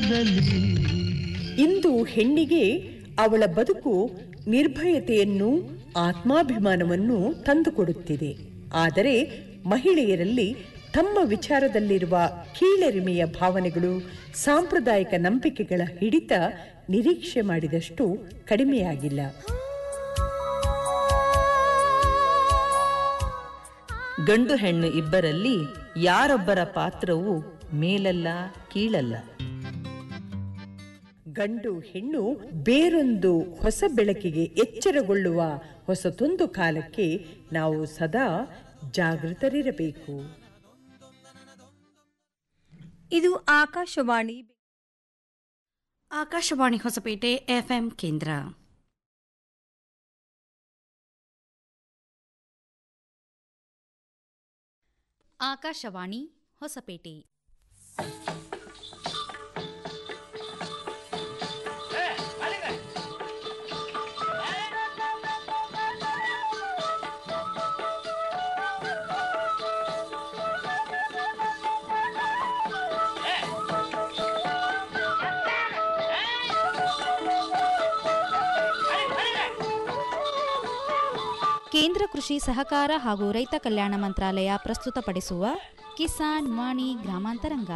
ಕ್ಷಣದಲ್ಲಿ ಇಂದು ಹೆಣ್ಣಿಗೆ ಅವಳ ಬದುಕು ನಿರ್ಭಯತೆಯನ್ನು ಆತ್ಮಾಭಿಮಾನವನ್ನು ತಂದುಕೊಡುತ್ತಿದೆ ಆದರೆ ಮಹಿಳೆಯರಲ್ಲಿ ತಮ್ಮ ವಿಚಾರದಲ್ಲಿರುವ ಕೀಳರಿಮೆಯ ಭಾವನೆಗಳು ಸಾಂಪ್ರದಾಯಿಕ ನಂಬಿಕೆಗಳ ಹಿಡಿತ ನಿರೀಕ್ಷೆ ಮಾಡಿದಷ್ಟು ಕಡಿಮೆಯಾಗಿಲ್ಲ ಗಂಡು ಹೆಣ್ಣು ಇಬ್ಬರಲ್ಲಿ ಯಾರೊಬ್ಬರ ಪಾತ್ರವು ಮೇಲಲ್ಲ ಕೀಳಲ್ಲ ಗಂಡು ಹೆಣ್ಣು ಬೇರೊಂದು ಹೊಸ ಬೆಳಕಿಗೆ ಎಚ್ಚರಗೊಳ್ಳುವ ಹೊಸತೊಂದು ಕಾಲಕ್ಕೆ ನಾವು ಸದಾ ಜಾಗೃತರಿರಬೇಕು ಇದು ಆಕಾಶವಾಣಿ ಆಕಾಶವಾಣಿ ಹೊಸಪೇಟೆ ಎಫ್ಎಂ ಕೇಂದ್ರ ಆಕಾಶವಾಣಿ ಹೊಸಪೇಟೆ ಕೇಂದ್ರ ಕೃಷಿ ಸಹಕಾರ ಹಾಗೂ ರೈತ ಕಲ್ಯಾಣ ಮಂತ್ರಾಲಯ ಪ್ರಸ್ತುತಪಡಿಸುವ ಕಿಸಾನ್ ವಾಣಿ ಗ್ರಾಮಾಂತರಂಗ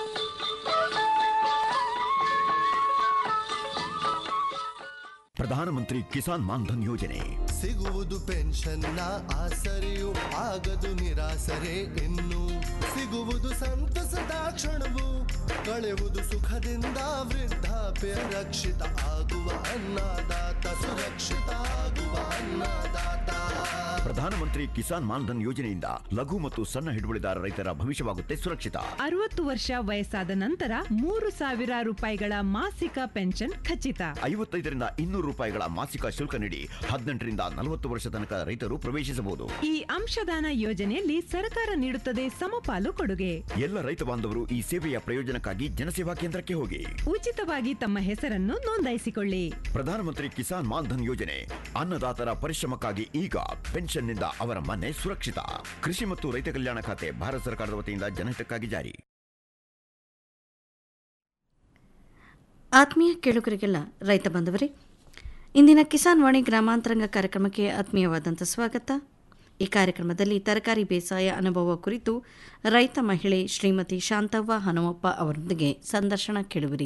ಪ್ರಧಾನಮಂತ್ರಿ ಕಿಸಾನ್ ಮಾನ್ಧನ್ ಯೋಜನೆ ಸಿಗುವುದು ಪೆನ್ಷನ್ನ ಆಸರೆಯು ಆಗದು ನಿರಾಸರೆ ಇನ್ನು ಸಿಗುವುದು ಸಂತಸದ ಕ್ಷಣವು ಕಳೆವುದು ಸುಖದಿಂದ ವೃದ್ಧಾಪ್ಯ ರಕ್ಷಿತ ಆಗುವ ಅನ್ನದಾತ ಸುರಕ್ಷಿತ ಆಗುವ ಅನ್ನದಾತ ಪ್ರಧಾನಮಂತ್ರಿ ಕಿಸಾನ್ ಮಾನ್ಧನ್ ಯೋಜನೆಯಿಂದ ಲಘು ಮತ್ತು ಸಣ್ಣ ಹಿಡುವಳಿದಾರ ರೈತರ ಭವಿಷ್ಯವಾಗುತ್ತೆ ಸುರಕ್ಷಿತ ಅರವತ್ತು ವರ್ಷ ವಯಸ್ಸಾದ ನಂತರ ಮೂರು ಸಾವಿರ ರೂಪಾಯಿಗಳ ಮಾಸಿಕ ಪೆನ್ಷನ್ ಖಚಿತ ಐವತ್ತೈದರಿಂದ ಇನ್ನೂರು ರೂಪಾಯಿಗಳ ಮಾಸಿಕ ಶುಲ್ಕ ನೀಡಿ ಹದಿನೆಂಟರಿಂದ ನಲವತ್ತು ವರ್ಷ ತನಕ ರೈತರು ಪ್ರವೇಶಿಸಬಹುದು ಈ ಅಂಶದಾನ ಯೋಜನೆಯಲ್ಲಿ ಸರ್ಕಾರ ನೀಡುತ್ತದೆ ಸಮಪಾಲು ಕೊಡುಗೆ ಎಲ್ಲ ರೈತ ಬಾಂಧವರು ಈ ಸೇವೆಯ ಪ್ರಯೋಜನಕ್ಕಾಗಿ ಜನಸೇವಾ ಕೇಂದ್ರಕ್ಕೆ ಹೋಗಿ ಉಚಿತವಾಗಿ ತಮ್ಮ ಹೆಸರನ್ನು ನೋಂದಾಯಿಸಿಕೊಳ್ಳಿ ಪ್ರಧಾನಮಂತ್ರಿ ಕಿಸಾನ್ ಮಾನ್ಧನ್ ಯೋಜನೆ ಅನ್ನದಾತರ ಪರಿಶ್ರಮಕ್ಕಾಗಿ ಈಗ ಪೆನ್ಷನ್ನಿಂದ ಅವರ ಮನೆ ಸುರಕ್ಷಿತ ಕೃಷಿ ಮತ್ತು ರೈತ ಕಲ್ಯಾಣ ಖಾತೆ ಭಾರತ ಸರ್ಕಾರದ ವತಿಯಿಂದ ಜನಹಿತಕ್ಕಾಗಿ ಜಾರಿ ಆತ್ಮೀಯ ಕೇಳುಗರಿಗೆಲ್ಲ ರೈತ ಬಂಧುವರೇ ಇಂದಿನ ಕಿಸಾನ್ ವಾಣಿ ಗ್ರಾಮಾಂತರಂಗ ಕಾರ್ಯಕ್ರಮಕ್ಕೆ ಆತ್ಮೀಯವಾದಂಥ ಸ್ವಾಗತ ಈ ಕಾರ್ಯಕ್ರಮದಲ್ಲಿ ತರಕಾರಿ ಬೇಸಾಯ ಅನುಭವ ಕುರಿತು ರೈತ ಮಹಿಳೆ ಶ್ರೀಮತಿ ಶಾಂತವ್ವ ಹನುಮಪ್ಪ ಅವರೊಂದಿಗೆ ಸಂದರ್ಶನ ಕೇಳುವಿರಿ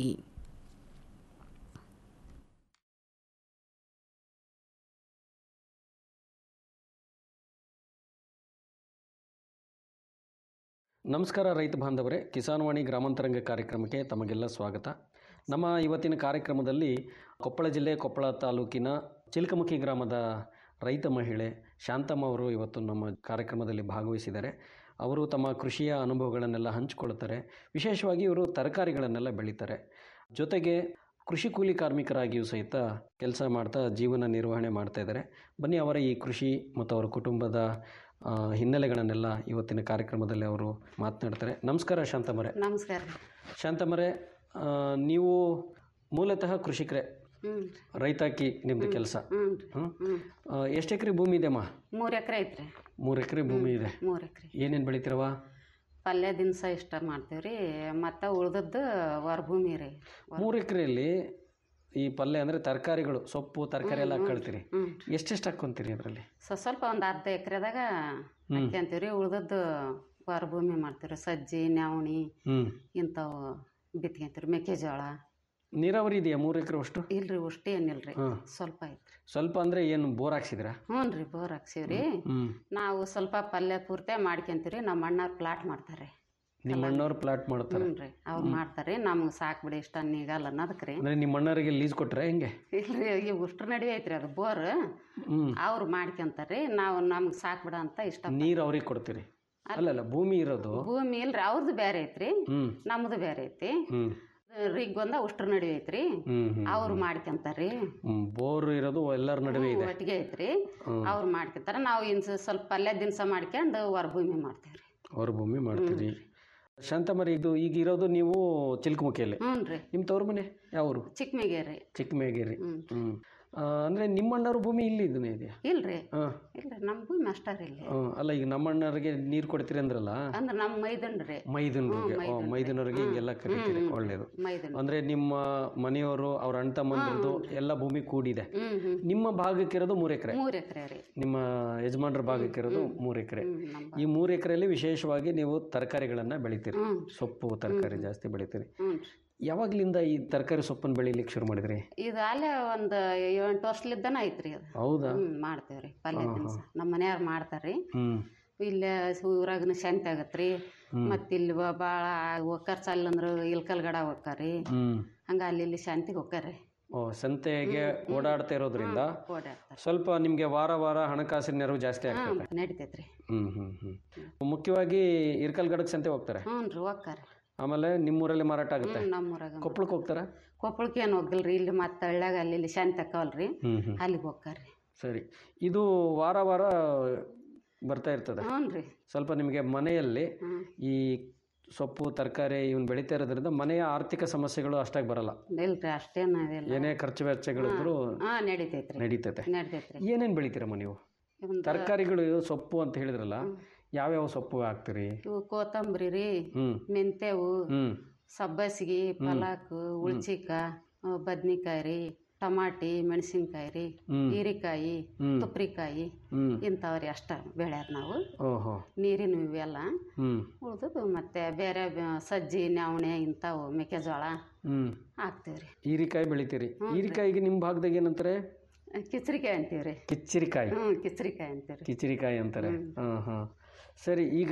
ನಮಸ್ಕಾರ ರೈತ ಬಾಂಧವರೇ ಕಿಸಾನ್ವಾಣಿ ಗ್ರಾಮಾಂತರಂಗ ಕಾರ್ಯಕ್ರಮಕ್ಕೆ ತಮಗೆಲ್ಲ ಸ್ವಾಗತ ನಮ್ಮ ಇವತ್ತಿನ ಕಾರ್ಯಕ್ರಮದಲ್ಲಿ ಕೊಪ್ಪಳ ಜಿಲ್ಲೆ ಕೊಪ್ಪಳ ತಾಲೂಕಿನ ಚಿಲ್ಕಮುಖಿ ಗ್ರಾಮದ ರೈತ ಮಹಿಳೆ ಶಾಂತಮ್ಮ ಅವರು ಇವತ್ತು ನಮ್ಮ ಕಾರ್ಯಕ್ರಮದಲ್ಲಿ ಭಾಗವಹಿಸಿದ್ದಾರೆ ಅವರು ತಮ್ಮ ಕೃಷಿಯ ಅನುಭವಗಳನ್ನೆಲ್ಲ ಹಂಚಿಕೊಳ್ತಾರೆ ವಿಶೇಷವಾಗಿ ಇವರು ತರಕಾರಿಗಳನ್ನೆಲ್ಲ ಬೆಳೀತಾರೆ ಜೊತೆಗೆ ಕೃಷಿ ಕೂಲಿ ಕಾರ್ಮಿಕರಾಗಿಯೂ ಸಹಿತ ಕೆಲಸ ಮಾಡ್ತಾ ಜೀವನ ನಿರ್ವಹಣೆ ಮಾಡ್ತಾ ಇದ್ದಾರೆ ಬನ್ನಿ ಅವರ ಈ ಕೃಷಿ ಮತ್ತು ಅವರ ಕುಟುಂಬದ ಆ, ಹಿನ್ನೆಲೆಗಳನ್ನೆಲ್ಲ ಇವತ್ತಿನ ಕಾರ್ಯಕ್ರಮದಲ್ಲಿ ಅವರು ಮಾತನಾಡ್ತಾರೆ ನಮಸ್ಕಾರ ಶಾಂತಮರೆ ನಮಸ್ಕಾರ ಶಾಂತಮರೆ ಆ, ನೀವು ಮೂಲತಃ ಕೃಷಿಕರೇ ಹ್ಞೂ ರೈತಾಕಿ ನಿಮ್ಮದು ಕೆಲಸ ಹ್ಞೂ ಹ್ಞೂ ಎಷ್ಟು ಎಕರೆ ಭೂಮಿ ಇದೆಮ್ಮ ಮೂರು ಎಕರೆ ಐತ್ರಿ ಮೂರು ಎಕರೆ ಭೂಮಿ ಇದೆ ಮೂರು ಎಕರೆ ಏನೇನು ಬೆಳಿತೀರವ ಪಲ್ಯ ದಿನಸ ಇಷ್ಟ ಮಾಡ್ತೀವಿ ರೀ ಮತ್ತು ಉಳ್ದದ್ದು ಹೊರ ಭೂಮಿ ರೀ ಮೂರು ಎಕರೆಯಲ್ಲಿ ಈ ಪಲ್ಯ ಅಂದರೆ ತರಕಾರಿಗಳು ಸೊಪ್ಪು ತರಕಾರಿ ಎಲ್ಲ ಹಾಕೊಳ್ತೀರಿ ಹ್ಞೂ ಎಷ್ಟೆಷ್ಟು ಹಾಕ್ಕೊಂತೀರಿ ಅದರಲ್ಲಿ ಸೊ ಸ್ವಲ್ಪ ಒಂದು ಅರ್ಧ ಎಕರೆದಾಗ ಹಾಕ್ಯಂತೀವಿ ರೀ ಉಳ್ದದ್ದು ಹೊರ ಭೂಮಿ ಮಾಡ್ತೀವಿ ರೀ ಸಜ್ಜಿ ನವಣಿ ಹ್ಞೂ ಇಂಥವು ಬಿತ್ಕೊಂತೀವಿ ಮೆಕ್ಕೆಜೋಳ ನೀರಾವರಿ ಇದೆಯಾ ಮೂರು ಎಕರೆ ಅಷ್ಟು ಇಲ್ರಿ ಅಷ್ಟು ಏನಿಲ್ಲ ರೀ ಹಾಂ ಸ್ವಲ್ಪ ಐತ್ರಿ ಸ್ವಲ್ಪ ಅಂದರೆ ಏನು ಬೋರ್ ಹಾಕ್ಸಿದ್ರಾ ಹ್ಞೂ ರೀ ಬೋರ್ ಹಾಕ್ಸೀವಿ ರೀ ಹ್ಞೂ ನಾವು ಸ್ವಲ್ಪ ಪಲ್ಯ ಪೂರ್ತಿ ಮಾಡ್ಕೊಂತೀವಿ ರೀ ನಮ್ಮ ಅಣ್ಣವ್ರು ಪ್ಲಾಟ್ ಮಾಡ್ತಾರೆ ನಿಮ್ಮ ಅಣ್ಣವ್ರು ಪ್ಲಾಟ್ ಮಾಡ್ತಾರೆ ಹ್ಞೂ ರೀ ಅವ್ರು ಮಾಡ್ತಾರೆ ನಮ್ಗೆ ಸಾಕು ಬಿಡಿ ಇಷ್ಟ ನೀಗಲ್ಲ ಅನ್ನೋದಕ್ಕೆ ರೀ ಅಂದರೆ ನಿಮ್ಮ ಅಣ್ಣವರಿಗೆ ಲೀಸ್ ಕೊಟ್ರೆ ಹೆಂಗೆ ಇಲ್ರಿ ಈ ಉಷ್ಟ್ರ ನಡುವೆ ಐತ್ರಿ ಅದು ಬೋರ್ ಹ್ಞೂ ಅವ್ರು ಮಾಡ್ಕೊಂತಾರೆ ನಾವು ನಮ್ಗೆ ಸಾಕು ಬಿಡ ಅಂತ ಇಷ್ಟ ನೀರು ಅವ್ರಿಗೆ ಕೊಡ್ತೀರಿ ಅಲ್ಲಲ್ಲ ಭೂಮಿ ಇರೋದು ಭೂಮಿ ಇಲ್ರಿ ಅವ್ರದ್ದು ಬೇರೆ ಐತ್ರಿ ಹ್ಞೂ ನಮ್ದು ಬೇರೆ ಐತಿ ಹ್ಞೂ ರಿಗ್ ಒಂದ ಉಷ್ಟ್ರ ನಡುವೆ ಐತ್ರಿ ಹ್ಞೂ ಹ್ಞೂ ಅವ್ರು ಮಾಡ್ಕೊಂತಾರ್ರಿ ಹ್ಞೂ ಬೋರ್ ಇರೋದು ಎಲ್ಲರ ನಡುವೆ ಇದೆ ಒಟ್ಟಿಗೆ ಐತ್ರಿ ಹ್ಮ್. ಅವ್ರು ಮಾಡ್ಕೊಂತಾರ ನಾವು ಇನ್ಸ ಸ್ವಲ್ಪ ಪಲ್ಯ ದಿನಸ ಮಾಡ್ಕೊಂಡು ಹೊರ ಭೂಮಿ ಮಾಡ್ತೇವ್ರಿ ಹೊರ ಭೂಮಿ ಮಾಡ್ತೀರಿ ಶಾಂತಮರಿ ಇದು ಈಗ ಇರೋದು ನೀವು ಚಿಲ್ಕಮುಖಿಯಲ್ಲಿ ಹ್ಞೂ ರೀ ನಿಮ್ಮ ತವ್ರ ಮನೆ ಯಾವರು ಚಿಕ್ಕಮೇಗೇರಿ ಚಿಕ್ಕಮೇಗೇರಿ ಹ್ಞೂ ಹ್ಞೂ ಆ, ಅಂದ್ರೆ ನಿಮ್ಮಣ್ಣವ್ರ ಭೂಮಿ ಇಲ್ಲಿ ಇದನ್ನೇ ಇದೆಯಾ ಇಲ್ರಿ ಹಾಂ ಇಲ್ರಿ ನಮ್ಮ ಭೂಮಿ ಅಷ್ಟಾರ ಇಲ್ಲಿ ಅಲ್ಲ ಈಗ ನಮ್ಮಣ್ಣವ್ರಿಗೆ ನೀರು ಕೊಡ್ತೀರಿ ಅಂದ್ರಲ್ಲ ಅಂದ್ರೆ ನಮ್ಮ ಮೈದನ್ರಿ ಮೈದನರಿಗೆ ಹ್ಮ್, ಮೈದುನರಿಗೆ. ಮೈದನರಿಗೆ ಹಿಂಗೆಲ್ಲ ಕರಿತೀರಿ ಹ್ಮ್, ಹ್ಮ್. ಒಳ್ಳೇದು ಮೈದನ್ ಅಂದ್ರೆ ನಿಮ್ಮ ಮನೆಯವರು ಅವ್ರ ಅಣ್ಣ ತಮ್ಮಂದ್ರದ್ದು ಎಲ್ಲ ಭೂಮಿ ಕೂಡಿದೆ ಹ್ಮ್ ಹ್ಮ್ ನಿಮ್ಮ ಭಾಗಕ್ಕಿರೋದು ಮೂರು ಎಕರೆ ಮೂರ್ ಎಕರೆ ರೀ ನಿಮ್ಮ ಯಜಮಾನ್ರ ಭಾಗಕ್ಕಿರೋದು ಮೂರು ಎಕರೆ ಹ್ಮ್ ನಮ್ಮ ಈ ಮೂರು ಎಕರೆಯಲ್ಲಿ ವಿಶೇಷವಾಗಿ ನೀವು ತರಕಾರಿಗಳನ್ನ ಬೆಳಿತೀರಿ ಹ್ಮ್ ಸೊಪ್ಪು ತರಕಾರಿ ಜಾಸ್ತಿ ಬೆಳಿತೀರಿ ಹ್ಞೂ ಯಾವಾಗ್ಲಿಂದ ಈ ತರಕಾರಿ ಸೊಪ್ಪನ್ನು ಬೆಳಿಲಿಕ್ಕೆ ಶುರು ಮಾಡಿದ್ರಿ ಇದು ಅಲ್ಲೇ ಒಂದು ಎಂಟು ವರ್ಷಲಿದ್ದನ ಐತ್ರಿ ಅದು ಹೌದಾ ಹ್ಮ್ ಮಾಡ್ತೇವ್ರಿ ಪಲ್ಯ ದಿನಸ ನಮ್ಮ ಮನೆಯವ್ರು ಮಾಡ್ತಾರ್ರಿ ಹ್ಮ್ ಇಲ್ಲೇ ಊರಾಗನ ಶಾಂತಿ ಆಗತ್ರಿ ಮತ್ತೆ ಇಲ್ಲಿ ಭಾಳ ಹೋಗ್ತಾರ ಸಲ್ಲಂದ್ರು ಇಲ್ಕಲ್ಗಡ ಹೋಗ್ತಾರ್ರಿ ಹ್ಮ್ ಹಂಗ ಅಲ್ಲಿ ಇಲ್ಲಿ ಶಾಂತಿಗೆ ಹೋಗ್ತಾರ್ರಿ ಓ ಸಂತೆಗೆ ಓಡಾಡ್ತಾ ಇರೋದ್ರಿಂದ ಓಡಾಡ್ತಾರ ಸ್ವಲ್ಪ ನಿಮಗೆ ವಾರ ವಾರ ಹಣಕಾಸಿನ ನೆರವು ಜಾಸ್ತಿ ಹ್ಞೂ ಆಗ್ತದೆ ನಡಿತೈತ್ರಿ ಹ್ಮ್ ಹ್ಮ್ ಹ್ಮ್ ಮುಖ್ಯವಾಗಿ ಇರ್ಕಲ್ಗಡಕ್ಕೆ ಸಂತೆ ಹೋಗ್ತಾರೆ ಹ್ಞೂ ರೀ ಹೋಗ್ತಾರ ಆಮೇಲೆ ನಿಮ್ಮೂರಲ್ಲಿ ಮಾರಾಟ ಆಗುತ್ತೆ ಹ್ಞೂ ನಮ್ಮೂರಾಗ ಕೊಪ್ಪಳಕ್ಕೆ ಹೋಗ್ತಾರಾ ಕೊಪ್ಪಳಕ್ಕೆ ಏನು ಹೋಗಲ್ರಿ ಇಲ್ಲಿ ಮತ್ತೆ ಹಳ್ಳ್ಯಾಗ ಅಲ್ಲಿ ಇಲ್ಲಿ ಶಾಂತಿ ಅಕ್ಕವಲ್ರಿ ಹ್ಮ್ ಹ್ಮ್ ಅಲ್ಲಿಗೆ ಹೋಗ್ತಾರ್ರಿ ಸರಿ ಇದು ವಾರ ವಾರ ಬರ್ತಾ ಇರ್ತದೆ ಹ್ಞೂ ರೀ ಸ್ವಲ್ಪ ನಿಮಗೆ ಮನೆಯಲ್ಲಿ ಹ್ಮ್. ಈ ಸೊಪ್ಪು ತರಕಾರಿ ಇವನ್ ಬೆಳೀತಾ ಇರೋದ್ರಿಂದ ಮನೆಯ ಆರ್ಥಿಕ ಸಮಸ್ಯೆಗಳು ಅಷ್ಟಾಗಿ ಬರಲ್ಲ ಇಲ್ರಿ ಅಷ್ಟೇನು ಅದಿಲ್ಲ ಏನೇ ಖರ್ಚು ವೆಚ್ಚಗಳಿದ್ರು ಹಾಂ ನಡಿತೈತ್ರಿ ನಡೀತೈತೆ ನಡಿತೈತ್ರಿ ಏನೇನು ಬೆಳಿತೀರಮ್ಮ ನೀವು ಒಂದು ತರಕಾರಿಗಳು ಸೊಪ್ಪು ಅಂತ ಹೇಳಿದ್ರಲ್ಲ ಯಾವ್ಯಾವ ಸೊಪ್ಪು ಹಾಕ್ತೀರಿ ಇವು ಕೋತಂಬರಿ ರೀ ಹ್ಮ್ ಮೆಂತ್ಯವು ಹ್ಮ್ ಸಬ್ಬಸ್ಗಿ ಪಲಾಕು ಉಳ್ಚಿಕ ಬದ್ನಿಕಾಯಿ ರೀ ಟಮಾಟಿ ಮೆಣಸಿನ್ಕಾಯಿ ರೀ ಹ್ಮ್. ಹೀರಿಕಾಯಿ ಹ್ಮ್. ತುಪ್ರಿಕಾಯಿ ಹ್ಮ್ ಇಂಥವ್ರಿ ಅಷ್ಟ ಬೆಳ್ಯಾರ ನಾವು ಓಹೋ ನೀರಿನ ಇವೆಲ್ಲ ಹ್ಮ್ ಉಳ್ದದ್ದು ಮತ್ತೆ ಬೇರೆ ಬ- ಸಜ್ಜಿ ನವಣೆ ಇಂಥವು ಮೆಕ್ಕೆಜೋಳ ಹ್ಮ್ ಹಾಕ್ತೀವ್ರಿ ಹೀರಿಕಾಯಿ ಬೆಳಿತೀರಿ ಹೀರಿಕಾಯಿಗೆ ನಿಮ್ಮ ಭಾಗದಾಗ ಏನಂತಾರೆ ಕಿಚರಿಕಾಯಿ ಅಂತೀವ್ರಿ ಕಿಚ್ಚಿರಿಕಾಯಿ ಹ್ಞೂ ಕಿಚರಿಕಾಯಿ ಅಂತೀವ್ರಿ ಕಿಚಿರಿಕಾಯಿ ಅಂತಾರೆ ಹಾಂ ಹಾಂ ಸರಿ ಈಗ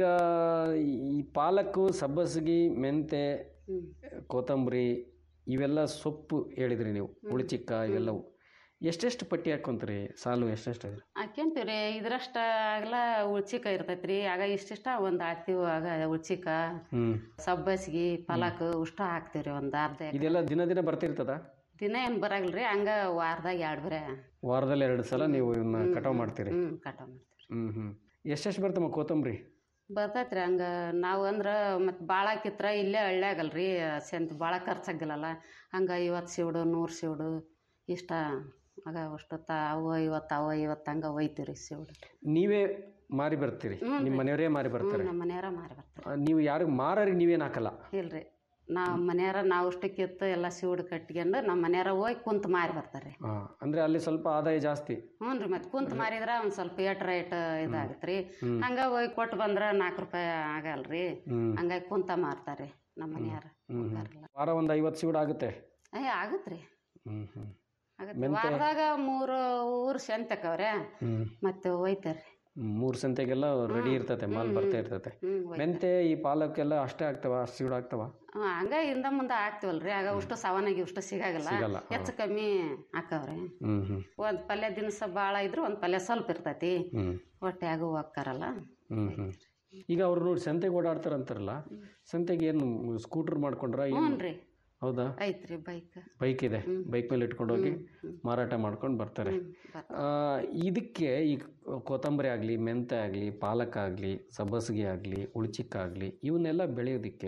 ಈ ಪಾಲಕ್ಕು ಸಬ್ಬಸಿಗೆ ಮೆಂತೆ ಹ್ಞೂ ಕೊತ್ತಂಬರಿ ಇವೆಲ್ಲ ಸೊಪ್ಪು ಹೇಳಿದ್ರಿ ನೀವು ಉಳಿಚಿಕ್ಕ ಇವೆಲ್ಲವು ಎಷ್ಟೆಷ್ಟು ಪಟ್ಟಿ ಹಾಕ್ಕೊಂತೀರಿ ಸಾಲು ಎಷ್ಟೆಷ್ಟು ಇದೆ ಹಾಕ್ಯಂತೀವ್ರಿ ಇದ್ರಷ್ಟ ಆಗಲ ಉಳ್ಚಿಕ ಇರ್ತೈತ್ರಿ ಆಗ ಇಷ್ಟಿಷ್ಟ ಒಂದು ಹಾಕ್ತೀವಿ ಆಗ ಉಳ್ಚಿಕ ಹ್ಞೂ ಸಬ್ಬಸ್ಗಿ ಪಲಾಕ್ ಉಷ್ಟ ಹಾಕ್ತೀವ್ರಿ ಒಂದು ಅರ್ಧ ಎಕರೆ. ಇದೆಲ್ಲ ದಿನ ದಿನ ಬರ್ತಿರ್ತದ ದಿನ ಏನು ಬರಾಗಿಲ್ರಿ ಹಂಗ ವಾರದಾಗ ಎರಡು ಬರೇ ವಾರದಲ್ಲಿ ಎರಡು ಸಲ ನೀವು ಇವನ್ನ ಕಟಾವು ಮಾಡ್ತೀರಿ ಹ್ಞೂ ಕಟ ಮಾಡ್ತೀವಿ ಹ್ಞೂ ಹ್ಞೂ ಎಷ್ಟೆಷ್ಟು ಬರ್ತಮ್ಮ ಕೊತ್ತಂಬರಿ ಬರ್ತೈತ್ರಿ ಹಂಗ ನಾವು ಅಂದ್ರೆ ಮತ್ತೆ ಭಾಳ ಕಿತ್ರ ಇಲ್ಲೇ ಹಳ್ಳ್ಯಾಗಲ್ರಿ ಸೆಂತ ಭಾಳ ಖರ್ಚಾಗಿಲ್ಲಲ್ಲ ಹಂಗ ಐವತ್ತು ಸಿವಡು ನೂರು ಸಿವಡು ಇಷ್ಟ ಆಗ ಅಷ್ಟು ತ ಅವು ಐವತ್ತು ಅವು ಐವತ್ತು ಹಂಗೆ ಒಯ್ತೀವಿ ರೀ ಸಿವಡು ನೀವೇ ಮಾರಿ ಬರ್ತೀರಿ ನಿಮ್ಮ ಮನೆಯವರೇ ಮಾರಿ ಹ್ಞೂ ಬರ್ತಾರೆ ನಮ್ಮ ಮನೆಯವ್ರ ಮಾರಿ ಬರ್ತಾರೆ ಆ, ನೀವು ಯಾರಿಗೆ ಮಾರರಿಗೆ ನೀವೇನು ಹಾಕಲ್ಲ ಇಲ್ರಿ ನಾವು ಮನೆಯವ್ರ ನಾವು ಅಷ್ಟು ಕಿತ್ತು ಎಲ್ಲ ಸಿವಡು ಕಟ್ಕೊಂಡು ನಮ್ಮ ಮನೆಯವ್ರ ಹೋಗಿ ಕುಂತು ಮಾರಿ ಬರ್ತಾರೆ ಹಾಂ ಅಂದರೆ ಅಲ್ಲಿ ಸ್ವಲ್ಪ ಆದಾಯ ಜಾಸ್ತಿ ಹ್ಞೂ ರೀ ಮತ್ತೆ ಕುಂತು ಮಾರಿದ್ರೆ ಒಂದು ಸ್ವಲ್ಪ ಏಟ್ ರೇಟ್ ಇದಾಗತ್ತೆ ರೀ ಹಂಗ ಹೋಗಿ ಕೊಟ್ಟು ಬಂದ್ರೆ ನಾಲ್ಕು ರೂಪಾಯಿ ಆಗಲ್ರಿ ಹ್ಞೂ ಹಂಗಾಗಿ ಕುಂತ ಮಾರ್ತಾರೆ ನಮ್ಮ ಮನೆಯವ್ರು ಹ್ಞೂ ಹೋಗಾರಿಲ್ಲ. ವಾರ ಒಂದು ಐವತ್ತು ಸಿಗಡ್ ಆಗುತ್ತೆ ಏ ಆಗತ್ತೆ ರೀ ಹ್ಞೂ ಹ್ಞೂ ಆಗತ್ತೆ ವಾರದಾಗ ಮೂರು ಊರು ಸಂತಕವ್ರೆ ಹ್ಞೂ ಮತ್ತೆ ಒಯ್ತಾರೆ ಮೂರು ಸಂತೆಗೆಲ್ಲ ರೆಡಿ ಇರ್ತೈತೆ ಮಾಲ್ ಬರ್ತಾ ಇರ್ತೈತೆ ಹ್ಞೂ ಮೆಂತೆ ಈ ಪಾಲಕ್ಕೆಲ್ಲ ಅಷ್ಟೇ ಆಗ್ತಾವ ಅಷ್ಟು ಸಿಗಡ್ ಆಗ್ತಾವ ಹ್ಞೂ ಹಂಗ ಹಿಂದ ಮುಂದೆ ಹಾಕ್ತಿವಲ್ರಿ ಆಗ ಅಷ್ಟು ಸವನಾಗಿ ಅಷ್ಟು ಸಿಗಾಗಲ್ಲ ಸಿಗಲ್ಲ, ಹೆಚ್ಚು ಕಮ್ಮಿ ಹಾಕವ್ರಿ ಹ್ಞೂ ಹ್ಞೂ ಒಂದು ಪಲ್ಯ ದಿನಸ ಭಾಳ ಇದ್ರು ಒಂದು ಪಲ್ಯ ಸ್ವಲ್ಪ ಇರ್ತೈತಿ ಹ್ಞೂ ಹೊಟ್ಟೆಯಾಗೂ ಹೋಗ್ತಾರಲ್ಲ ಹ್ಞೂ ಹ್ಞೂ ಈಗ ಅವ್ರು ನೋಡಿ ಸಂತೆಗೆ ಓಡಾಡ್ತಾರಂತಾರಲ್ಲ ಸಂತೆಗೆ ಏನು ಸ್ಕೂಟ್ರ್ ಮಾಡ್ಕೊಂಡ್ರ ಏನು ಹ್ಞೂ ರೀ ಹೌದಾ ಐತ್ರಿ ಬೈಕ್ ಬೈಕ್ ಇದೆ ಬೈಕ್ ಮೇಲೆ ಇಟ್ಕೊಂಡು ಹೋಗಿ ಮಾರಾಟ ಮಾಡ್ಕೊಂಡು ಬರ್ತಾರೆ ಆ, ಇದಕ್ಕೆ ಈ ಕೊತ್ತಂಬರಿ ಆಗಲಿ ಮೆಂತೆ ಆಗಲಿ ಪಾಲಕ್ ಆಗಲಿ ಸಬ್ಬಸಿಗೆ ಆಗಲಿ ಉಳ್ಚಿಕ್ಕ ಆಗಲಿ ಇವನ್ನೆಲ್ಲ ಬೆಳೆಯೋದಕ್ಕೆ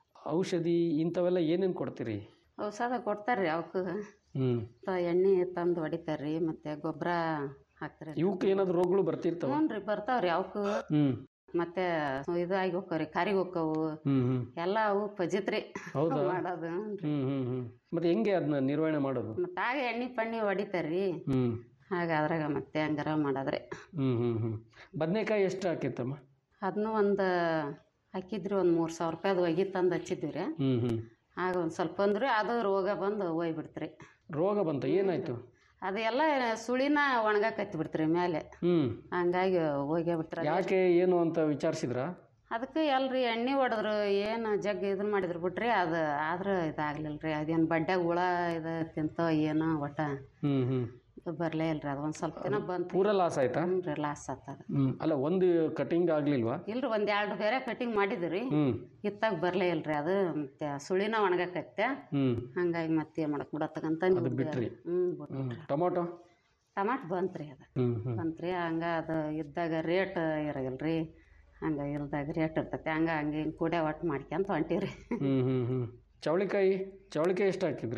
ಔಷಧಿ ಇಂಥವೆಲ್ಲ ಏನೇನು ಕೊಡ್ತೀರಿ ಔಷಧ ಕೊಡ್ತಾರ್ರಿ ಅವಕ್ಕೆ ಹ್ಞೂ ಎಣ್ಣೆ ತಂದು ಹೊಡಿತಾರ್ರಿ ಮತ್ತೆ ಗೊಬ್ಬರ ಹಾಕ್ತಾರೆ ಇವಕ್ಕೆ ಏನಾದ್ರು ರೋಗಗಳು ಬರ್ತಿರ್ತಾವ ಹ್ಞೂ ರೀ ಬರ್ತಾವ್ರಿ ಅವಕ್ಕೆ ಹ್ಞೂ ಮತ್ತೆ ಇದಾಗಿ ಹೋಕ್ಕವ್ರಿ ಕಾರಿಗೆ ಹೋಕ್ಕವು ಹ್ಞೂ ಹ್ಞೂ ಎಲ್ಲ ಅವು ಪಜಿತ್ರಿ ಹೌದಾ? ಮಾಡೋದು ಹ್ಞೂ ಹ್ಞೂ ಹ್ಞೂ ಮತ್ತೆ ಹೆಂಗೆ ಅದನ್ನ ನಿರ್ವಹಣೆ ಮಾಡೋದು ಮತ್ತೆ ಆಗ ಎಣ್ಣೆ ಪಣ್ಣಿ ಹೊಡಿತಾರ್ರಿ ಹ್ಞೂ ಆಗ ಅದ್ರಾಗ ಮತ್ತೆ ಹಂಗಾರ ಮಾಡೋದ್ರಿ ಹ್ಞೂ ಹ್ಞೂ ಹ್ಞೂ ಬದನೆಕಾಯಿ ಎಷ್ಟು ಹಾಕಿತ್ತಮ್ಮ ಅದನ್ನು ಒಂದು ಹಾಕಿದ್ರಿ ಒಂದು ಮೂರು ಸಾವಿರ ರೂಪಾಯ್ದು ಒಗಿ ತಂದು ಹಚ್ಚಿದ್ವಿ ರೀ ಹ್ಞೂ ಹ್ಞೂ ಆಗ ಒಂದು ಸ್ವಲ್ಪ ಅಂದ್ರೆ ಅದು ರೋಗ ಬಂದು ಹೋಯ್ಬಿಡ್ತ್ರಿ ರೋಗ ಬಂತ ಏನಾಯ್ತು ಅದು ಎಲ್ಲ ಸುಳಿನ ಒಣಗಾಕತ್ತಿ ಬಿಡ್ತ್ರಿ ಮೇಲೆ ಹ್ಞೂ ಹಂಗಾಗಿ ಹೋಗೇ ಬಿಡ್ತಾರೆ ಯಾಕೆ ಏನು ಅಂತ ವಿಚಾರಿಸಿದ್ರಾ ಅದಕ್ಕೆ ಎಲ್ರಿ ಎಣ್ಣೆ ಹೊಡೆದ್ರು ಏನು ಜಗ್ ಇದನ್ನ ಮಾಡಿದ್ರು ಬಿಟ್ರಿ ಅದು ಆದ್ರೆ ಇದಾಗ್ಲಿಲ್ಲ ರೀ ಅದೇನು ಬಡ್ಡ್ಯಾಗ ಹುಳ ಇದು ತಿಂತೋ ಏನೋ ಒಟ್ಟ ಹ್ಞೂ ಹ್ಞೂ ಬರಲೇ ಇಲ್ರಿ ಅದು ಒಂದು ಸ್ವಲ್ಪ ದಿನ ಬಂತು ಪೂರ ಲಾಸ್ ಆಯ್ತಾ ಹ್ಞೂ ರೀ ಲಾಸ್ ಆಗ್ತದ ಹ್ಞೂ ಅಲ್ಲ ಒಂದು ಕಟಿಂಗ್ ಆಗಲಿಲ್ವಾ ಇಲ್ರಿ ಒಂದು ಎರಡು ಬೇರೆ ಕಟಿಂಗ್ ಮಾಡಿದ್ರಿ ಹ್ಞೂ ಇತ್ತಾಗ ಬರಲೇ ಇಲ್ರಿ ಅದು ಮತ್ತೆ ಸುಳಿನ ಒಣಗಾಕತ್ತೆ ಹ್ಞೂ ಹಂಗಾಗಿ ಮತ್ತೆ ಏನು ಮಾಡಕ್ ಬಿಡತ್ತಕಂತ ಅದು ಬಿಟ್ರಿ ಹ್ಞೂ ಬಿಟ್ಟು ಹ್ಞೂ ಟೊಮೊಟೊ ಟಮಾಟ್ ಬಂತ್ರಿ ಅದು ಹ್ಞೂ ಹ್ಞೂ ಬಂತ್ರಿ ಹಂಗ ಅದು ಇದ್ದಾಗ ರೇಟ್ ಇರಗಿಲ್ರಿ ಹಂಗೆ ಇಲ್ದಾಗ ರೇಟ್ ಇರ್ತೈತಿ ಹಂಗ ಹಂಗೆ ಹಿಂಗೆ ಕೂಡೆ ಒಟ್ಟು ಮಾಡ್ಕ್ಯಂತ ಹೊಂಟೀವ್ರಿ ಹ್ಞೂ ಹ್ಞೂ ಹ್ಞೂ ಚವಳಿಕಾಯಿ ಚವಳಿಕಾಯಿ ಎಷ್ಟು ಹಾಕಿದ್ರಿ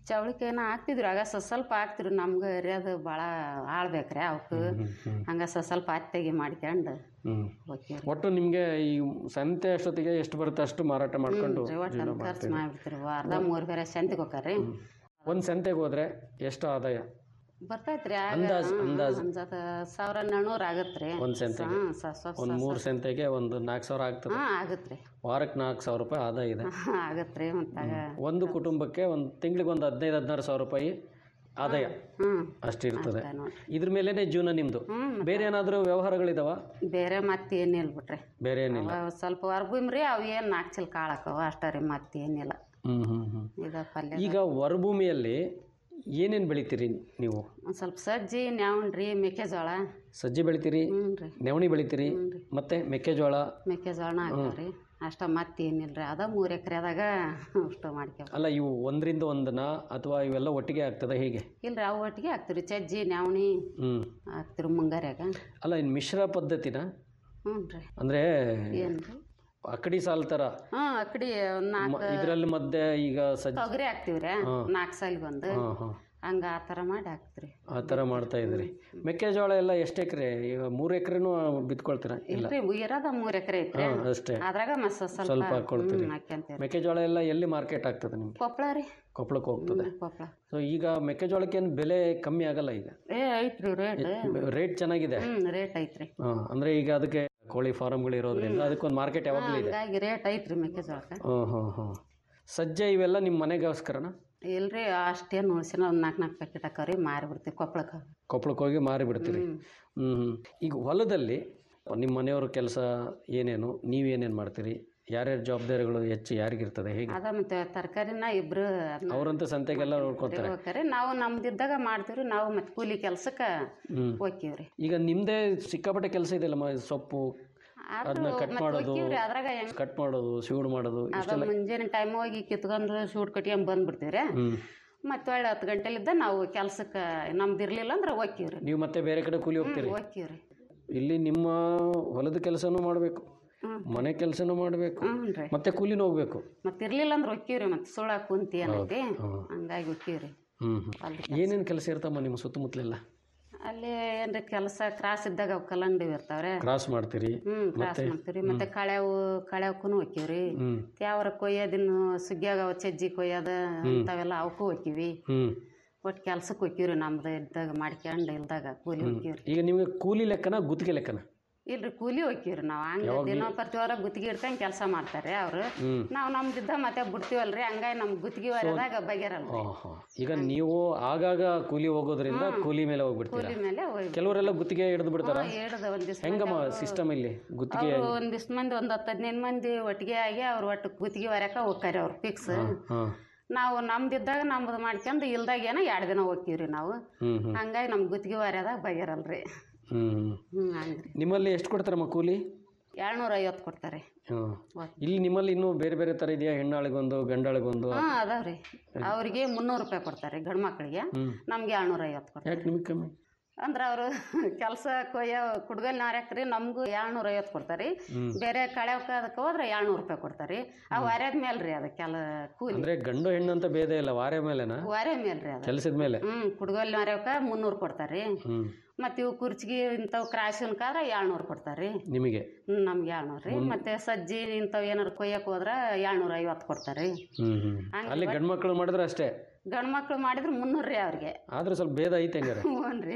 ಚವಳಿಕೆನ ಹಾಕ್ತಿದ್ರು ಆಗ ಸ ಸ್ವಲ್ಪ ಹಾಕ್ತಿದ್ರು ನಮ್ಗೆ ಎರಿಯೋದು ಭಾಳ ಆಳ್ಬೇಕ್ರಿ ಅವಕ್ಕೆ ಹಂಗೆ ಸ ಸ್ವಲ್ಪ ಹತ್ತೆಗೆ ಮಾಡ್ಕೊಂಡು ಹ್ಞೂ ಹೋಗ್ತೀವಿ ಒಟ್ಟು ನಿಮಗೆ ಈ ಸಂತೆ ಅಷ್ಟೊತ್ತಿಗೆ ಎಷ್ಟು ಬರುತ್ತೆ ಅಷ್ಟು ಮಾರಾಟ ಮಾಡ್ಕೊಂಡು ಒಟ್ಟು ಜೀವನ ಖರ್ಚು ಮಾಡ್ತೀರಿ ಮಾಡಿಬಿಡ್ತೀರಿ ವಾರದಾಗ ಮೂರು ಬೇರೆ ಸಂತಿಗೆ ಹೋಗ್ರಿ ಒಂದು ಸಂತೆಗೆ ಹೋದ್ರೆ ಎಷ್ಟು ಆದಾಯ ಬರ್ತೈತ್ರಿ ಆಗ ಅಂದಾಜ್- ಅಂದಾಜ್. ಅಂದಾಜ್ ಸಾವಿರ ನಾನ್ನೂರು ಆಗತ್ತೆ ರೀ ಒಂದು ಸಂತೆಗೆ ಹಾಂ ಸ್ವಲ್ಪ ಒಂದು ಮೂರು ಸಂತೆಗೆ ಒಂದು ನಾಲ್ಕು ಸಾವಿರ ಆಗ್ತದೆ ಹಾಂ ಆಗತ್ತೆ ರೀ ವಾರಕ್ಕೆ ನಾಲ್ಕು ಸಾವಿರ ರೂಪಾಯಿ ಆದಾಯ ಇದೆ ಹಾಂ ಆಗತ್ತೆ ರೀ ಮತ್ತಾಗ ಒಂದು ಕುಟುಂಬಕ್ಕೆ ಒಂದು ತಿಂಗಳಿಗೆ ಒಂದು ಹದಿನೈದು ಹದಿನಾರು ಸಾವಿರ ರೂಪಾಯಿ ಆದಾಯ ಹ್ಞೂ ಅಷ್ಟಿರ್ತದೆ ಅಷ್ಟೇ ನೋಡ್ರಿ. ಇದ್ರ ಮೇಲೇನೆ ಜೀವನ ನಿಮ್ಮದು ಬೇರೆ ಏನಾದರೂ ವ್ಯವಹಾರಗಳಿದಾವ ಬೇರೆ ಮತ್ತೆ ಏನಿಲ್ಲ ಬಿಟ್ರಿ ಬೇರೆ ಏನಿಲ್ಲ ಅವ ಸ್ವಲ್ಪ ಹೊರಭೂಮಿ ಅವು ಏನು ನಾಲ್ಕು ಚಿಲ್ ಕಾಳಕ್ಕವ ಅಷ್ಟೇ ರೀ ಮತ್ತೇನಿಲ್ಲ ಹ್ಞೂ ಹ್ಞೂ ಹ್ಞೂ ಇದು ಪಲ್ಯ ಈಗ ಹೊರಭೂಮಿಯಲ್ಲಿ ಏನೇನು ಬೆಳಿತೀರಿ ನೀವು ಒಂದು ಸ್ವಲ್ಪ ಸಜ್ಜಿ ನ್ಯಾವಣ್ರಿ ಮೆಕ್ಕೆಜೋಳ ಸಜ್ಜಿ ಬೆಳಿತೀರಿ ಹ್ಞೂ ರೀ ನವಣಿ ಬೆಳಿತೀರಿ ಮತ್ತೆ ಮೆಕ್ಕೆಜೋಳ ಮೆಕ್ಕೆಜೋಳನ ಹಾಕ್ತಾವ್ರಿ ಅಷ್ಟ ಮತ್ತೇನಿಲ್ಲ ರೀ ಅದ ಮೂರು ಎಕರೆದಾಗ ಅಷ್ಟು ಮಾಡ್ಕೇವ ಅಲ್ಲ ಇವು ಒಂದರಿಂದ ಒಂದನ ಅಥವಾ ಇವೆಲ್ಲ ಒಟ್ಟಿಗೆ ಆಗ್ತದೆ ಹೇಗೆ ಇಲ್ರಿ ಅವು ಒಟ್ಟಿಗೆ ಹಾಕ್ತಿವ್ರಿ ಸಜ್ಜಿ ನ್ಯಾವಣಿ ಹ್ಞೂ ಹಾಕ್ತಿರಿ ಮುಂಗಾರ್ಯಾಗ ಅಲ್ಲ ಇನ್ನು ಮಿಶ್ರ ಪದ್ಧತಿನ ಹ್ಞೂ ರೀ ಅಂದರೆ ಏನು ರೀ ಅಕಡಿ ಸಾಲ್ ಥರ ಹ್ಞೂ ಅಕಡಿ ಒಂದು ನಾಲ್ಕು ಇದರಲ್ಲಿ ಮಧ್ಯೆ ಈಗ ಸಜ್ಜಿ ತೊಗರಿ ಹಾಕ್ತಿವ್ರಿ ನಾಲ್ಕು ಸಾಲಿಗೆ ಒಂದು ಹಾಂ ಹಾಂ ಹಂಗೆ ಆ ಥರ ಮಾಡಿ ಹಾಕ್ತಿರಿ ಆ ಥರ ಮಾಡ್ತಾ ಇದ್ರಿ ಮೆಕ್ಕೆಜೋಳ ಎಲ್ಲ ಎಷ್ಟು ಎಕರೆ ಈಗ ಮೂರು ಎಕರೆನೂ ಬಿತ್ಕೊಳ್ತೀರಾ ಇಲ್ಲ ಇಲ್ರಿ ಇರೋದ ಮೂರು ಎಕರೆ ಐತ್ರಿ ಹಾಂ ಅಷ್ಟೇ ಅದ್ರಾಗ ಮಸ್ತ್ ಸ್ವಲ್ಪ ಸ್ವಲ್ಪ ಹಾಕ್ಕೊಳ್ತೀರಿ ಹ್ಞೂ ಹಾಕ್ಯಂತೀವಿ ಮೆಕ್ಕೆಜೋಳ ಎಲ್ಲ ಎಲ್ಲಿ ಮಾರ್ಕೆಟ್ ಆಗ್ತದೆ ನಿಮ್ಗೆ ಕೊಪ್ಪಳ ರೀ ಕೊಪ್ಪಳಕ್ಕೆ ಹೋಗ್ತದೆ ಕೊಪ್ಪಳ ಸೊ ಈಗ ಮೆಕ್ಕೆಜೋಳಕ್ಕೆ ಏನು ಬೆಲೆ ಕಮ್ಮಿ ಆಗಲ್ಲ ಈಗ ಏ ಐತ್ರಿ ರೇಟ್ ರೇಟ್ ಚೆನ್ನಾಗಿದೆ ಹ್ಞೂ ರೇಟ್ ಐತ್ರಿ ಹಾಂ ಅಂದರೆ ಈಗ ಅದಕ್ಕೆ ಕೋಳಿ ಫಾರಮ್ಗಳು ಇರೋದ್ರಿಂದ ಅದಕ್ಕೊಂದು ಮಾರ್ಕೆಟ್ ಯಾವಾಗಲೂ ಇದೆ ಹಂಗಾಗಿ ರೇಟ್ ಐತ್ರಿ ಮೆಕ್ಕೆಜೋಳಕ್ಕೆ ಹಾಂ ಹಾಂ ಹಾಂ ಸಜ್ಜೆ ಇವೆಲ್ಲ ನಿಮ್ಮ ಮನೆಗೋಸ್ಕರನ ಇಲ್ರಿ ಅಷ್ಟೇನು ಉಳ್ಸಿನ ಒಂದು ನಾಲ್ಕು ನಾಲ್ಕು ಪ್ಯಾಕೆಟ್ ಹಾಕವ್ರಿ ಮಾರಿ ಬಿಡ್ತೀವಿ ಕೊಪ್ಪಳಕ್ಕೆ ಕೊಪ್ಪಳಕ್ಕೆ ಹೋಗಿ ಮಾರಿ ಬಿಡ್ತೀರಿ ಹ್ಞೂ ಹ್ಞೂ ಈಗ ಹೊಲದಲ್ಲಿ ನಿಮ್ಮ ಮನೆಯವ್ರ ಕೆಲಸ ಏನೇನು ನೀವೇನೇನು ಮಾಡ್ತೀರಿ ಯಾರ್ಯಾರ ಜವಾಬ್ದಾರಿಗಳು ಹೆಚ್ಚು ಯಾರಿಗಿರ್ತದೆ ಹೇಗೆ ಅದ ಮತ್ತೆ ತರಕಾರಿನ ಇಬ್ರು ಅದ್ನ ಅವರಂತೂ ಸಂತೆಗೆಲ್ಲ ನೋಡ್ಕೊತಾರೆ ಹೋಗ್ತಾರೆ ನಾವು ನಮ್ದಿದ್ದಾಗ ಮಾಡ್ತೀವ್ರಿ ನಾವು ಮತ್ತೆ ಕೂಲಿ ಕೆಲ್ಸಕ್ಕೆ ಹ್ಞೂ ಹೋಗ್ತೀವ್ರಿ ಈಗ ನಿಮ್ಮದೇ ಸಿಕ್ಕಾಪಟ್ಟೆ ಕೆಲಸ ಇದೆಯಲ್ಲ ಮ ಸೊಪ್ಪು ಅದನ್ನ ಕಟ್ ಮತ್ತೆ ಮಾಡೋದು ಹೋಗ್ತೀವ್ರಿ ಅದ್ರಾಗ ಹೆಂಗ್ ಕಟ್ ಮಾಡೋದು ಸೀಡ್ ಮಾಡೋದು ಅದ ಮುಂಜಾನೆ ಟೈಮ್ ಹೋಗಿ ಕಿತ್ಕೊಂಡು ಶೂಟ್ ಕಟ್ಕೊಂಡ್ ಬಂದ್ಬಿಡ್ತೀವ್ರಿ ಹ್ಞೂ ಮತ್ತೆ ಒಳ್ಳೆ ಹತ್ತು ಗಂಟೆಲಿದ್ದ ನಾವು ಕೆಲ್ಸಕ್ಕೆ ನಮ್ದು ಇರ್ಲಿಲ್ಲ ಅಂದ್ರೆ ಹೋಗ್ತೀವ್ರಿ ನೀವು ಮತ್ತೆ ಬೇರೆ ಕಡೆ ಕೂಲಿ ಹೋಗ್ತೀರಿ ಹೋಗ್ತೀವ್ರಿ ಇಲ್ಲಿ ನಿಮ್ಮ ಹೊಲದ ಕೆಲಸನೂ ಮಾಡಬೇಕು ಮನೆ ಕೆಲಸನೂ ಮಾಡಬೇಕು ಹ್ಞೂ ರೀ ಮತ್ತೆ ಕೂಲಿನೂ ಹೋಗ್ಬೇಕು ಮತ್ತೆ ಇರ್ಲಿಲ್ಲ ಅಂದ್ರೆ ಹೋಗ್ತೀವ್ರಿ ಮತ್ತೆ ಸುಳ ಕುಂತಿ ಏನೈತಿ ಹಂಗಾಗಿ ಹೋಗ್ತೀವ್ರಿ ಹ್ಞೂ ಹ್ಞೂ ಏನೇನು ಕೆಲಸ ಇರ್ತಮ್ಮ ನಿಮ್ಮ ಸುತ್ತಮುತ್ತಲೆಲ್ಲ ಅಲ್ಲಿ ಏನ್ರಿ ಕೆಲಸ ಕ್ರಾಸ್ ಇದ್ದಾಗ ಅವು ಕಲ್ಲಂಗಡಿ ಇರ್ತಾವ್ರೆ ಕ್ರಾಸ್ ಮಾಡ್ತೀರಿ ಹ್ಮ್ ಕ್ರಾಸ್ ಮಾಡ್ತೀವ್ರಿ ಮತ್ತೆ ಕಳೆವು ಕಳೆವಕ್ಕೂ ಹೋಗ್ತೀವ್ರಿ ಹ್ಞೂ ತ್ಯಾವ್ರ ಕೊಯ್ಯೋದಿನ್ನು ಸುಗ್ಗಿಯಾಗ ಅವು ಸಜ್ಜಿ ಕೊಯ್ಯೋದ ಅಂಥವೆಲ್ಲ ಅವಕ್ಕೂ ಹೋಗ್ತೀವಿ ಹ್ಞೂ ಒಟ್ಟು ಕೆಲ್ಸಕ್ಕೆ ಹೋಗ್ತೀವ್ರಿ ನಮ್ದು ಇದ್ದಾಗ ಮಾಡ್ಕೊಂಡು ಇಲ್ದಾಗ ಕೂಲಿ ಹೋಗ್ತೀವ್ರಿ ಈಗ ನಿಮಗೆ ಕೂಲಿ ಲೆಕ್ಕನ ಗುತ್ತಿಗೆ ಲೆಕ್ಕನ ಇಲ್ರಿ ಕೂಲಿ ಹೋಗ್ತೀವ್ರಿ ನಾವು ಹಂಗೆ ದಿನ ಪ್ರತಿವಾರ ಗುತ್ತಿಗೆ ಇಡ್ತಂಗೆ ಕೆಲಸ ಮಾಡ್ತಾರೆ ಅವರು ಹ್ಞೂ ನಾವು ನಮ್ದಿದ್ದ ಮತ್ತೆ ಬಿಡ್ತೀವಲ್ರಿ ಹಂಗಾಗಿ ನಮ್ ಗುತ್ತಿಗೆ ಹೊರದಾಗ ಬಗೆರಲ್ಲ ಹಾಂ ಹಾಂ ಈಗ ನೀವು ಆಗಾಗ ಕೂಲಿ ಹೋಗೋದ್ರಿಂದ ಕೂಲಿ ಮೇಲೆ ಹೋಗ್ಬಿಡ್ತೀರಾ ಕೂಲಿ ಮೇಲೆ ಹೋಗಿ ಕೆಲವರೆಲ್ಲ ಗುತ್ತಿಗೆ ಹಿಡಿದು ಬಿಡ್ತಾರ ಹೇಳ್ದ ಒಂದ್ ದಿವ್ಸ ಹೆಂಗಮ್ಮ ಸಿಸ್ಟಮ್ ಇಲ್ಲಿ ಗುತ್ತಿಗೆ ಅವ್ರು ಒಂದಿಷ್ಟು ಮಂದಿ ಒಂದು ಹತ್ತು ಹದಿನೈದು ಮಂದಿ ಒಟ್ಟಿಗೆ ಆಗಿ ಅವ್ರು ಒಟ್ಟು ಗುತ್ತಿಗೆ ಹೊರ್ಯಾಕ ಹೋಗ್ತಾರೆ ಅವ್ರು ಫಿಕ್ಸ್ ಹಾಂ ನಾವು ನಮ್ದಿದ್ದಾಗ ನಮ್ದು ಮಾಡ್ಕೊಂಡು ಇಲ್ದಾಗ ಏನೋ ಎರಡು ದಿನ ಹೋಗ್ತೀವ್ರಿ ನಾವು ಹ್ಞೂ ಹ್ಞೂ ಹಂಗಾಗಿ ನಮ್ಮ ಗುತ್ತಿಗೆ ಹೊರ್ಯಾದಾಗ ಬಗೆರಲ್ರಿ ಹ್ಞೂ ಹ್ಞೂ ಹ್ಞೂ ಹಂಗ್ರಿ ನಿಮ್ಮಲ್ಲಿ ಎಷ್ಟು ಕೊಡ್ತಾರಮ್ಮ ಕೂಲಿ ಏಳ್ನೂರ ಐವತ್ತು ಕೊಡ್ತಾರೆ ಹಾಂ ಇಲ್ಲಿ ನಿಮ್ಮಲ್ಲಿ ಇನ್ನೂ ಬೇರೆ ಬೇರೆ ಥರ ಇದೆಯಾ ಹೆಣ್ಣಾಳಿಗೊಂದು ಗಂಡಾಳಿಗೊಂದು ಹಾಂ ಅದಾವ್ರಿ ಅವ್ರಿಗೆ ಮುನ್ನೂರು ರೂಪಾಯಿ ಕೊಡ್ತಾರೆ ಗಂಡು ಮಕ್ಕಳಿಗೆ ನಮ್ಗೆ ಏಳ್ನೂರ ಐವತ್ತು ಕೊಡ್ತಾರೆ ಯಾಕೆ ನಿಮಗೆ ಕಮ್ಮಿ ಅಂದ್ರೆ ಅವರು ಕೆಲಸ ಕೊಯ್ಯೋ ಕುಡ್ಗಲ್ ನಾರ್ಯಾಕ್ರಿ ನಮಗೂ ಏಳ್ನೂರ ಐವತ್ತು ಕೊಡ್ತಾರೆ ಬೇರೆ ಕಳೆವಕ್ಕೆ ಅದಕ್ಕೆ ಹೋದ್ರೆ ಏಳ್ನೂರು ರೂಪಾಯಿ ಕೊಡ್ತಾರೆ ಆ ವಾರ್ಯದ ಮೇಲೆ ರೀ ಅದಕ್ಕೆಲ್ಲ ಕೂಲಿ ಅಂದರೆ ಗಂಡು ಹೆಣ್ಣು ಅಂತ ಭೇದ ಇಲ್ಲ ವಾರೆ ಮೇಲೆನಾ ವಾರ್ಯ ಮೇಲೆ ರೀ ಅದು ಕೆಲಸದ ಮೇಲೆ ಹ್ಞೂ ಕುಡ್ಗಲ್ ನಾರ್ಯಾವಕ್ಕೆ ಮುನ್ನೂರು ಕೊಡ್ತಾರೆ ಹ್ಞೂ ಮತ್ತು ಇವು ಕುರ್ಚಿಗೆ ಇಂಥವು ಕ್ರಾಶನ್ಕಾದ್ರೆ ಏಳ್ನೂರು ಕೊಡ್ತಾರೆ ರೀ ನಿಮಗೆ ಹ್ಞೂ ನಮ್ಗೆ ಏಳ್ನೂರು ರೀ ಮತ್ತು ಸಜ್ಜಿ ಇಂಥವು ಏನಾರು ಕೊಯ್ಯಕ್ಕೆ ಹೋದ್ರೆ ಏಳ್ನೂರ ಐವತ್ತು ಕೊಡ್ತಾರೆ ಹ್ಞೂ ಹ್ಞೂ ಅಲ್ಲಿ ಗಂಡು ಮಕ್ಕಳು ಮಾಡಿದ್ರೆ ಅಷ್ಟೇ ಗಂಡು ಮಕ್ಳು ಮಾಡಿದ್ರೆ ಮುನ್ನೂರು ರೀ ಅವ್ರಿಗೆ ಆದ್ರೆ ಸ್ವಲ್ಪ ಭೇದ ಐತೆ ಹಂಗಾರೆ ಹ್ಞೂ ರೀ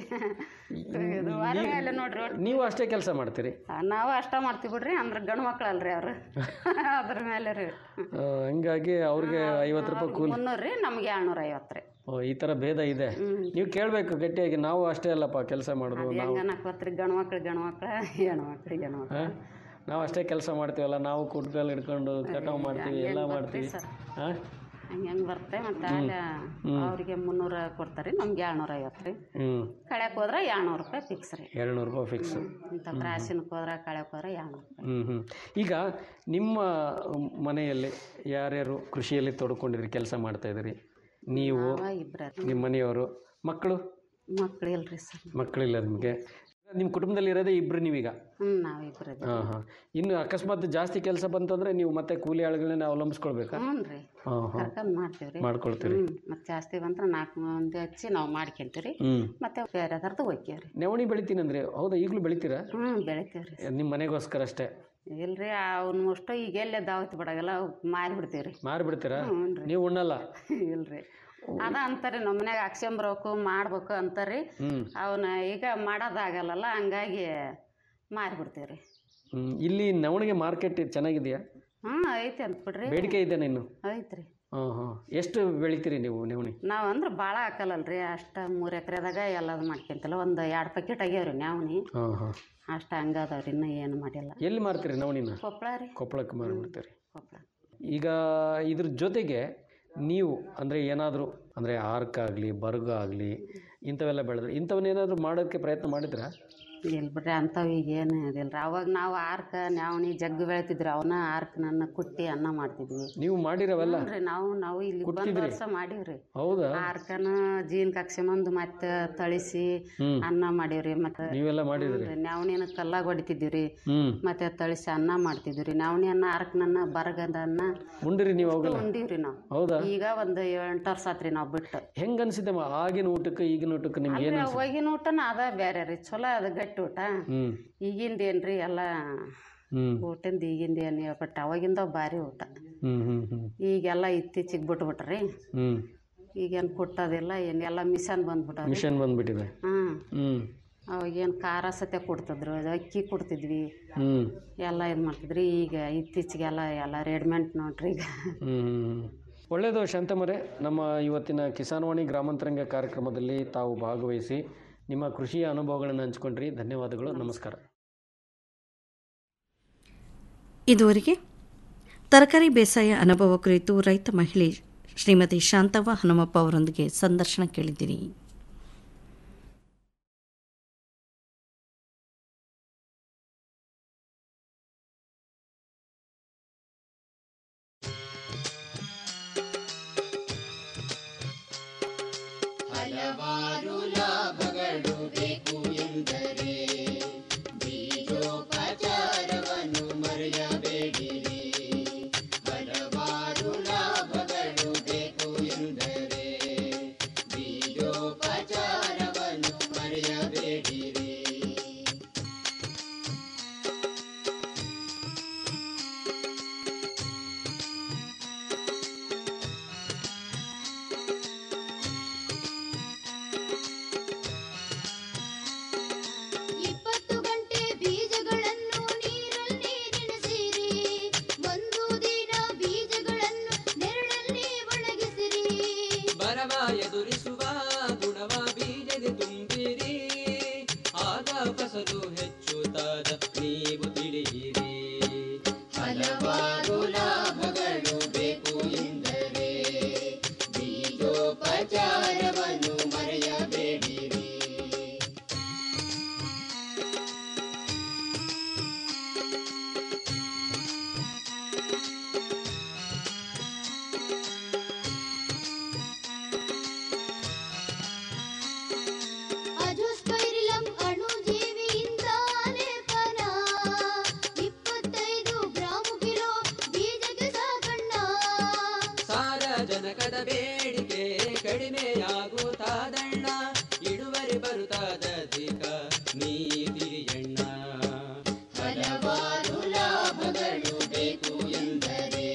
ಇದು ವಾರ ಮೇಲೆ ನೋಡ್ರಿ ಒಟ್ಟು ನೀವು ಅಷ್ಟೇ ಕೆಲಸ ಮಾಡ್ತೀರಿ ನಾವು ಅಷ್ಟ ಮಾಡ್ತೀವಿ ಬಿಡ್ರಿ ಅಂದ್ರೆ ಗಂಡು ಮಕ್ಳು ಅಲ್ರಿ ಅವ್ರು ಅದ್ರ ಮೇಲೆ ರೀ ಆ, ಹಂಗಾಗಿ ಅವ್ರಿಗೆ ಐವತ್ತು ರೂಪಾಯಿ ಕೂಲಿ ಮುನ್ನೂರು ರೀ ನಮ್ಗೆ ಏಳ್ನೂರ ಐವತ್ತು ರೀ ಓ ಈ ಥರ ಭೇದ ಇದೆ ನೀವು ಕೇಳಬೇಕು ಗಟ್ಟಿಯಾಗಿ ನಾವು ಅಷ್ಟೇ ಅಲ್ಲಪ್ಪ ಕೆಲಸ ಮಾಡೋದು ನಾವು ಹೆಂಗ ಅನ್ನಕ್ಕೆ ಗಂಡು ಮಕ್ಳು ಗಂಡು ಮಕ್ಳು ಹೆಣ್ಣು ಮಕ್ಳು ಹೆಣ್ಣು ಮಕ್ಳು ಹಾಂ ನಾವು ಅಷ್ಟೇ ಕೆಲಸ ಮಾಡ್ತೀವಲ್ಲ ನಾವು ಕುಟ್ಕಲ್ಲಿ ಹಿಡ್ಕೊಂಡು ಕಟಾವು ಮಾಡ್ತೀವಿ ಎಲ್ಲ ಮಾಡ್ತೀವಿ ಸರ್ ಹಾಂ ಹಂಗೆ ಹೆಂಗೆ ಬರುತ್ತೆ ಮತ್ತು ಅಲ್ಲಿ ಅವ್ರಿಗೆ ಮುನ್ನೂರ ಕೊಡ್ತಾರೆ ನಮ್ಗೆ ಏಳ್ನೂರ ಐವತ್ತು ರೀ ಹ್ಞೂ ಕಳ್ಯಾಕೆ ಹೋದ್ರೆ ಏಳ್ನೂರು ರೂಪಾಯಿ ಫಿಕ್ಸ್ ರೀ ಎರಡುನೂರು ರೂಪಾಯಿ ಫಿಕ್ಸ್ ಇಂಥ ಕ್ರಾಸಿನಕ್ಕೆ ಹೋದ್ರೆ ಕಳ್ಯಾಕೆ ಹೋದ್ರೆ ಏಳ್ನೂರು ರೂಪಾಯಿ ಹ್ಞೂ ಹ್ಞೂ ಈಗ ನಿಮ್ಮ ಮನೆಯಲ್ಲಿ ಯಾರ್ಯಾರು ಕೃಷಿಯಲ್ಲಿ ತೊಡ್ಕೊಂಡಿರಿ ಕೆಲಸ ಮಾಡ್ತಾಯಿದ್ದೀರಿ ನೀವು ಅವ ಇಬ್ಬರ ನಿಮ್ಮ ಮನೆಯವರು ಮಕ್ಕಳು ಮಕ್ಳು ಇಲ್ರಿ ಸರ್ ಮಕ್ಕಳಿಲ್ಲ ನಿಮಗೆ ನಿಮ್ಮ ಕುಟುಂಬದಲ್ಲಿ ಇರೋದೇ ಇಬ್ರು ನೀವೀಗ ಹ್ಞೂ ನಾವಿಬ್ಬರು ಹಾಂ ಹಾಂ ಇನ್ನು ಅಕಸ್ಮಾತ್ ಜಾಸ್ತಿ ಕೆಲಸ ಬಂತಂದ್ರೆ ನೀವು ಮತ್ತೆ ಕೂಲಿ ಆಳುಗಳನ್ನ ಅವಲಂಬಿಸ್ಕೊಳ್ಬೇಕಾ ಹ್ಞೂ ರೀ ಹಾಂ ಹಾಂ ಕರ್ಕೊಂಡ್ ಮಾಡ್ತೀವಿ ರೀ ಮಾಡ್ಕೊಳ್ತೀರಿ ಹ್ಞೂ ಮತ್ತು ಜಾಸ್ತಿ ಬಂದ್ರೆ ನಾಲ್ಕು ಮಂದಿ ಹಚ್ಚಿ ನಾವು ಮಾಡ್ಕೊಂತೀವಿ ರೀ ಹ್ಞೂ ಮತ್ತು ಬೇರೆದರ್ದು ಒಯ್ಕೇವಿ ರೀ ನವಣಿ ಬೆಳಿತೀನಂದ್ರೆ ಹೌದಾ ಈಗಲೂ ಬೆಳಿತೀರಾ ಹ್ಞೂ ಬೆಳಿತೀವಿ ರೀ ನಿಮ್ಮ ಮನೆಗೋಸ್ಕರ ಅಷ್ಟೇ ಇಲ್ರಿ ಅವ್ನು ಅಷ್ಟು ಈಗ ಎಲ್ಲೇ ದಾವತ್ ಬಿಡಾಗಲ್ಲ ಮಾರಿ ಬಿಡ್ತೀವಿ ರೀ ಮಾರಿ ಬಿಡ್ತೀರಾ ಹ್ಞೂ ರೀ ನೀವು ಉಣ್ಣಲ್ಲ ಇಲ್ರಿ ಅದ ಅಂತಾರೆ ನಮ್ಮ ಮನ್ಯಾಗ ಹಾಕ್ಸ್ಕೊಂಬರ್ಬೇಕು ಮಾಡ್ಬೇಕು ಅಂತಾರ್ರಿ ಹ್ಞೂ ಅವನ್ನ ಈಗ ಮಾಡೋದಾಗಲ್ಲಲ್ಲ ಹಂಗಾಗಿ ಮಾರಿಬಿಡ್ತೀವಿ ರೀ ಹ್ಮ್. ಇಲ್ಲಿ ನವಣಿಗೆ ಮಾರ್ಕೆಟ್ ಚೆನ್ನಾಗಿದೆಯಾ ಹ್ಞೂ ಐತಿ ಅಂತ ಬಿಡ್ರಿ ಬೇಡಿಕೆ ಇದೆಯಾ ಇನ್ನು ಐತ್ರಿ ಹಾಂ ಹಾಂ ಎಷ್ಟು ಬೆಳಿತೀರಿ ನೀವು ನವಣಿ ನಾವು ಅಂದ್ರೆ ಭಾಳ ಹಾಕಲ್ಲಲ್ರಿ ಅಷ್ಟು ಮೂರು ಎಕರೆದಾಗ ಎಲ್ಲದು ಮಾಡ್ಕೊಂತಿಲ್ಲ ಒಂದು ಎರಡು ಪ್ಯಾಕೆಟ್ ಆಗ್ಯಾವ್ರಿ ನ್ಯಾವ್ನಿ ಹಾಂ ಹಾಂ ಅಷ್ಟು ಹಂಗದವ್ರಿ ಇನ್ನೂ ಏನು ಮಾಡಿಲ್ಲ ಎಲ್ಲಿ ಮಾರ್ತೀರಿ ನವಣಿನ ಕೊಪ್ಪಳ ರೀ ಕೊಪ್ಪಳಕ್ಕೆ ಮಾರಿಬಿಡ್ತೀರಿ ಕೊಪ್ಪಳ ಈಗ ಇದ್ರ ಜೊತೆಗೆ ನೀವು ಅಂದರೆ ಏನಾದರೂ ಅಂದರೆ ಆರ್ಕ್ ಆಗಲಿ ಬರ್ಗ ಆಗಲಿ ಇಂಥವೆಲ್ಲ ಬೆಳೆದ್ರೆ ಇಂಥವನ್ನೇನಾದರೂ ಮಾಡೋಕ್ಕೆ ಪ್ರಯತ್ನ ಮಾಡಿದ್ರಾ ಇಲ್ಲ ಬಿಡ್ರಿ ಅಂಥವು ಈಗ ಏನು ಇದಿಲ್ಲ ರೀ ಅವಾಗ ನಾವು ಆರ್ಕ ನ್ಯಾವಣಿ ಜಗ್ಗು ಬೆಳಿತಿದ್ರಿ ಅವನ್ನ ಆರ್ಕ್ ನನ್ನ ಕುಟ್ಟಿ ಅನ್ನ ಮಾಡ್ತಿದ್ವಿ ನೀವು ಮಾಡಿರವೆಲ್ಲ ಹ್ಞೂ ರೀ ನಾವು ನಾವು ಇಲ್ಲಿ ಬಂದು ಕುಟ್ತಿದ್ರಿ? ವರ್ಷ ಮಾಡೀವ್ರಿ ಹೌದಾ ಆರ್ಕನ ಜೀನ್ ಕಕ್ಸ್ಕೊಂಬಂದು ಮತ್ತೆ ತಳಿಸಿ ಹ್ಮ್. ಅನ್ನ ಮಾಡೀವ್ರಿ ಮತ್ತೆ ನೀವೆಲ್ಲ ಮಾಡಿದ್ರಿ ನ್ಯಾವಣಿನ ಕಲ್ಲಾಗ ಹೊಡಿತಿದ್ವಿ ರೀ ಹ್ಞೂ ಮತ್ತೆ ತಳಿಸಿ ಅನ್ನ ಮಾಡ್ತಿದ್ವಿ ರೀ ನ್ಯಾವಣಿ ಅನ್ನ ಆರ್ಕನನ್ನ ಬರಗದ ಅನ್ನ ಉಂಡಿರಿ ನೀವು ಅವಾಗೆಲ್ಲ ಉಂಡೀವ್ರಿ ನಾವು ಹೌದಾ ಈಗ ಒಂದು ಎಂಟು ವರ್ಷ ಆತ್ರಿ ನಾವು ಬಿಟ್ಟು ಹೆಂಗೆ ಅನಿಸಿದ್ದಮ್ಮ ಆಗಿನ ಊಟಕ್ಕೆ ಈಗಿನ ಊಟಕ್ಕೆ ನಿಮ್ಗೆ ಏನು ಅಲ್ರಿ ಅವಾಗಿನ ಊಟನ ಅದ ಬೇರೆ ರೀ ಚಲೋ ಅದ ಗಟ್ಟಿ ಊಟ ಹ್ಞೂ ಈಗಿಂದ ಏನ್ರಿ ಎಲ್ಲ ಹ್ಞೂ ಊಟಿಂದ ಈಗಿಂದ ಏನು ಹೇಳ್ಬಿಟ್ಟು ಅವಾಗಿಂದ ಭಾರಿ ಊಟ ಹ್ಞೂ ಹ್ಞೂ ಹ್ಞೂ ಈಗೆಲ್ಲ ಇತ್ತೀಚಿಗೆ ಬಿಟ್ಬಿಟ್ರಿ ಹ್ಞೂ ಈಗೇನು ಕುಟ್ಟೋದಿಲ್ಲ ಏನು ಎಲ್ಲ ಮಿಷನ್ ಬಂದ್ಬಿಟ್ಟಾವ ಮಿಷನ್ ಬಂದ್ಬಿಟ್ಟಿದೆ ಹ್ಞೂ ಹ್ಞೂ ಅವಾಗೇನು ಖಾರ ಸತ್ಯ ಕೊಡ್ತಿದ್ರು ಅದು ಅಕ್ಕಿ ಕೊಡ್ತಿದ್ವಿ ಹ್ಞೂ ಎಲ್ಲ ಇದು ಮಾಡ್ತಿದ್ರಿ ಈಗ ಇತ್ತೀಚೆಗೆಲ್ಲ ಎಲ್ಲ ರೆಡಿಮೆಂಟ್ ನೋಡ್ರಿ ಈಗ ಹ್ಮ್. ಒಳ್ಳೆಯದು ಶಾಂತಮರೆ ನಮ್ಮ ಇವತ್ತಿನ ಕಿಸಾನ್ವಾಣಿ ಗ್ರಾಮಾಂತರಂಗ ಕಾರ್ಯಕ್ರಮದಲ್ಲಿ ತಾವು ಭಾಗವಹಿಸಿ ನಿಮ್ಮ ಕೃಷಿಯ ಅನುಭವಗಳನ್ನು ಹಂಚ್ಕೊಂಡ್ರಿ ಧನ್ಯವಾದಗಳು ನಮಸ್ಕಾರ ಇದುವರೆಗೆ ತರಕಾರಿ ಬೇಸಾಯ ಅನುಭವ ಕುರಿತು ರೈತ ಮಹಿಳೆ ಶ್ರೀಮತಿ ಶಾಂತವ್ವ ಹನುಮಪ್ಪ ಅವರೊಂದಿಗೆ ಸಂದರ್ಶನ ಕೇಳಿದಿರಿ ಹಲವಾರು ಲಾಭಗಳು ಬೇಕು ಎಂದರೆ ಬೀಜೋಪಚಾರವನ್ನು ಮರೆಯಬೇಡಿರಿ ಹಲವಾರು ಲಾಭಗಳು ಬೇಕು ಎಂದರೆ ಬೀಜೋಪಚಾರವನ್ನು ಮರೆಯಬೇಡಿರಿ ಇಪ್ಪತ್ತು ಗಂಟೆ ಬೀಜಗಳನ್ನು ನೀರಲ್ಲಿ ನೆನೆಸಿರಿ ಒಂದು ದಿನ ಬೀಜಗಳನ್ನು ನೆರಳಲ್ಲಿ ಒಣಗಿಸಿರಿ ಬರವ ಎದುರಿಸುವ ಗುಣವ ಬೀಜಗೆ ತುಂಬಿರಿ ಆಗ ಫಸಲು ಹೆಚ್ಚುತ್ತಾದ ನೀವು ತಿಳಿಯಿರಿ ಹಲವಾರು ಲಾಭಗಳು ಬೇಕು ಎಂದರೆ ಬೀಜೋಪಚಾರವನ್ನು ಮರೆಯಬೇಡಿರಿ ಅಜೋಸ್ಪೈರಿಲಂ ಅಣುಜೀವಿಯಿಂದ ಲೇಪನ ಇಪ್ಪತ್ತೈದು ಗ್ರಾಂ ಕಿಲೋ ಬೀಜಕ್ಕೆ ಸಾಕಣ್ಣ ಸಾರಜನಕದ ಬೇಡಿಕೆ ಕಡಿಮೆಯಾಗುತ್ತಾದಣ್ಣ ಇಳುವರಿ ಬರುತ್ತಾದಧಿಕ ನೀ ತಿಳಿಯಣ್ಣ ಹಲವಾರು ಲಾಭಗಳು ಬೇಕು ಎಂದರೆ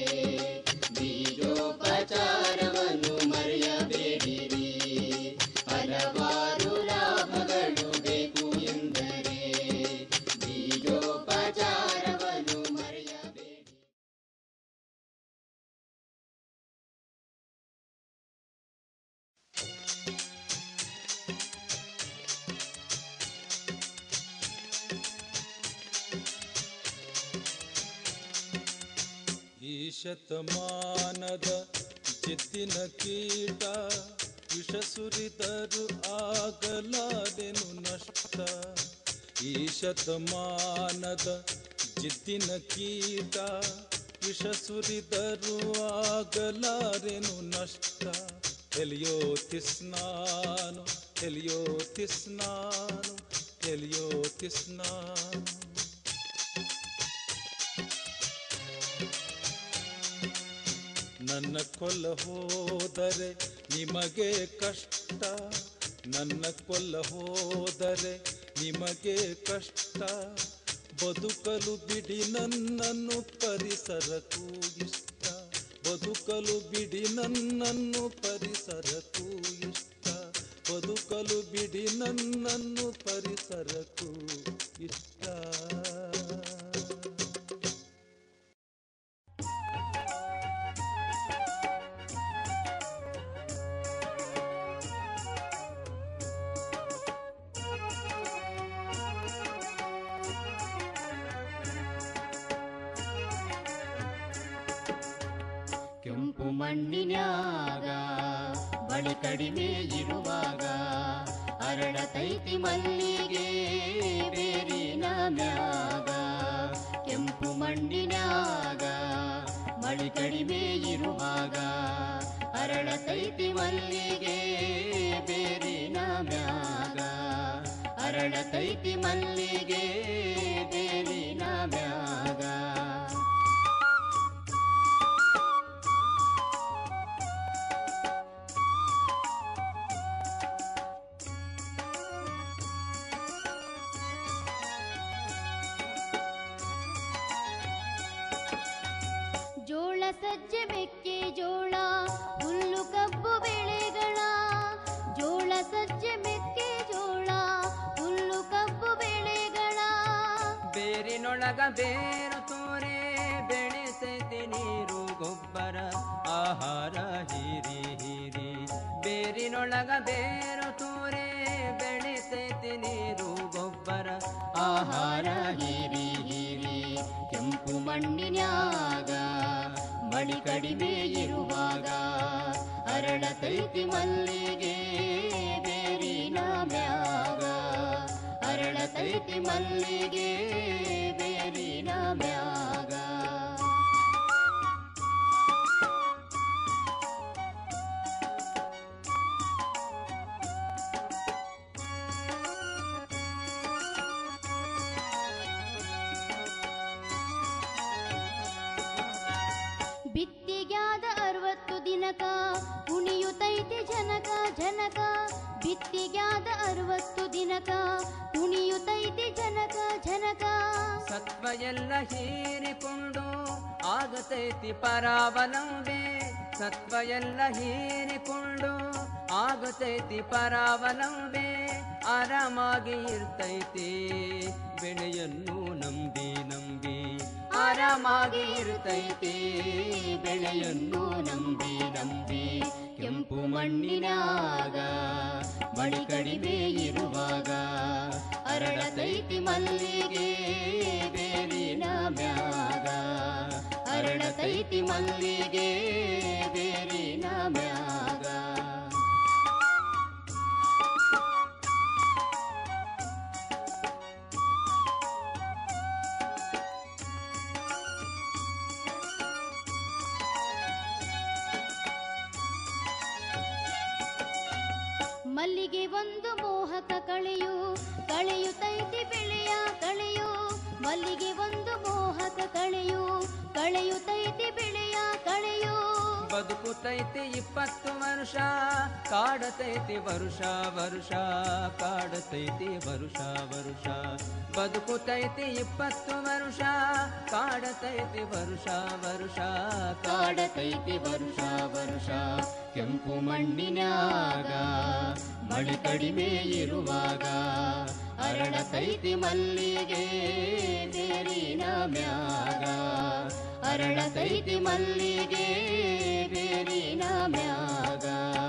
ಬೀಜೋಪಚಾರವನ್ನು ಮರೆಯಬೇಡಿರಿ ಹಲವಾರು ಲಾಭಗಳು ಬೇಕು ಎಂದರೆ ಬೀಜೋಪಚಾರವನ್ನು ಮರೆಯಬೇಡಿ ಈ ಶತಮಾನದ ಜಿದ್ದಿನ ಕೀಟ ವಿಷ ಸುರಿದರು ಆಗಲಾದೆನು ನಷ್ಟ ಈ ಶತಮಾನದ ಜಿದ್ದಿನ ಕೀಟ ವಿಷ ಸುರಿದರು ಆಗಲಾರೆನು ನಷ್ಟ ಎಲಿಯೋ ತಿಸ್ನಾನು ಎಲಿಯೋ ತಿಸ್ನಾನು ಎಲಿಯೋತಿಸ್ನ ನನ್ನ ಕೊಲ್ಲ ಹೋದರೆ ನಿಮಗೆ ಕಷ್ಟ ನನ್ನ ಕೊಲ್ಲ ಹೋದರೆ ನಿಮಗೆ ಕಷ್ಟ ಬದುಕಲು ಬಿಡಿ ನನ್ನನ್ನು ಪರಿಸರಕ್ಕೂ ಇಷ್ಟ ಬದುಕಲು ಬಿಡಿ ನನ್ನನ್ನು ಪರಿಸರಕ್ಕೂ ಇಷ್ಟ ಬದುಕಲು ಬಿಡಿ ನನ್ನನ್ನು ಪರಿಸರಕ್ಕೂ ಇಷ್ಟ ಕೆಂಪು ಮಣ್ಣಿನ್ಯಾಗ ಬಳಿ ಕಡಿಮೆ ಇರುವಾಗ ಅರಳತೈತಿ ಮಲ್ಲಿಗೆ ಬೇರಿನ ಮ್ಯಾಗ ಕೆಂಪು ಮಣ್ಣಿನ್ಯಾಗ ಮಳಿ ಕಡಿಮೆ ಇರುವಾಗ ಅರಳತೈತಿ ಮಲ್ಲಿಗೆ ಬೇರಿನ ಮ್ಯಾಗ ಅರಳತೈತಿ ಮಲ್ಲಿಗೆ ಬೇರಿನ ಮ್ಯಾಗ ಜೋಳ ಸಜ್ಜೆ ಮೆಕ್ಕೆ ಜೋಳ ಹುಲ್ಲು ಕಬ್ಬು ಬೆಳೆಗಳ ಜೋಳ ಸಜ್ಜೆ ಮೆಕ್ಕೆ ಜೋಳ ಹುಲ್ಲು ಕಬ್ಬು ಬೆಳೆಗಳ ಬೇರಿನೊಳಗ ಬೇರು ತೋರೆ ಬೆಳೆಸೈತಿ ನೀರು ಗೊಬ್ಬರ ಆಹಾರ ಹೀರಿ ಹೀರಿ ಬೇರಿನೊಳಗ ಬೇರು ತೋರೆ ಬೆಳೆಸೈತಿ ನೀರು ಗೊಬ್ಬರ ಆಹಾರ ಹೀರಿ ಹೀರಿ ಕೆಂಪು ಮಣ್ಣಿನ್ಯಾಗ ಮಳಿ ಕಡಿಮೆ ಇರುವಾಗ ಅರಳತೈತಿ ಮಲ್ಲಿಗೆ ಬೇರಿನ ಮ್ಯಾಗ ಅರಳತೈತಿ ಮಲ್ಲಿಗೆ ಬೇರಿನ ಮ್ಯಾಗ ಬಿತ್ತಿಗ್ಯಾದ ಅರವತ್ತು ದಿನಕ ಕುಣಿಯುತ್ತೈತಿ ಜನಕ ಜನಕ ಬಿತ್ತಿಗ್ಯಾದ ಅರವತ್ತು ದಿನಕ ಕುಣಿಯುತ್ತೈತಿ ಜನಕ ಜನಕ ಸತ್ವ ಎಲ್ಲ ಹೀರಿಕೊಂಡು ಆಗತೈತಿ ಪರಾವಲಂಬೆ ಸತ್ವ ಎಲ್ಲ ಹೀರಿಕೊಂಡು ಆಗತೈತಿ ಪರಾವಲಂಬೆ ಆರಾಮಾಗಿ ಇರ್ತೈತಿ ಬೆಳೆಯನ್ನು ನಂಬಿ ನಂಬಿ ಆರಾಮಾಗಿ ಇರ್ತೈತಿ ಬೆಳೆಯನ್ನು ನಂಬಿ ನಂಬಿ ಕೆಂಪು ಮಣ್ಣಿನಾಗ ಮಳಿ ಕಡಿಮೆ ಇರುವಾಗ ಅರಳತೈತಿ ಮಲ್ಲಿಗೆ ಬೇರಿನ ಮ್ಯಾಗ ಅರಳತೈತಿ ಮಲ್ಲಿಗೆ ಬೇರಿನ ಮ್ಯಾಗ ಮಲ್ಲಿಗೆ ಒಂದು ಮೋಹಕ ಕಳೆಯು ಕಳೆಯುತ್ತೈತಿ ಬೆಳೆಯ ಕಳೆಯು ಮಲ್ಲಿಗೆ ಒಂದು ಮೋಹಕ ಕಳೆಯು ಕಳೆಯುತ್ತೈತಿ ಬೆಳೆಯ ಕಳೆಯು ಬದುಕುತೈತಿ ಇಪ್ಪತ್ತು ವರ್ಷ ಕಾಡತೈತಿ ವರುಷ ವರುಷ ಕಾಡತೈತಿ ವರುಷ ವರುಷ ಬದುಕುತೈತಿ ಇಪ್ಪತ್ತು ವರ್ಷ ಕಾಡತೈತಿ ವರುಷ ವರುಷ ಕಾಡತೈತಿ ವರುಷ ವರುಷ ಕೆಂಪು ಮಣ್ಣಿನ್ಯಾಗ ಮಳಿ ಕಡಿಮೆ ಇರುವಾಗ ಅರಳತೈತಿ ಮಲ್ಲಿಗೆ ಬೇರಿನ ಮ್ಯಾಗ ಅರಳತೈತಿ ಮಲ್ಲಿಗೆ ಬೇರಿನ ಮ್ಯಾಗ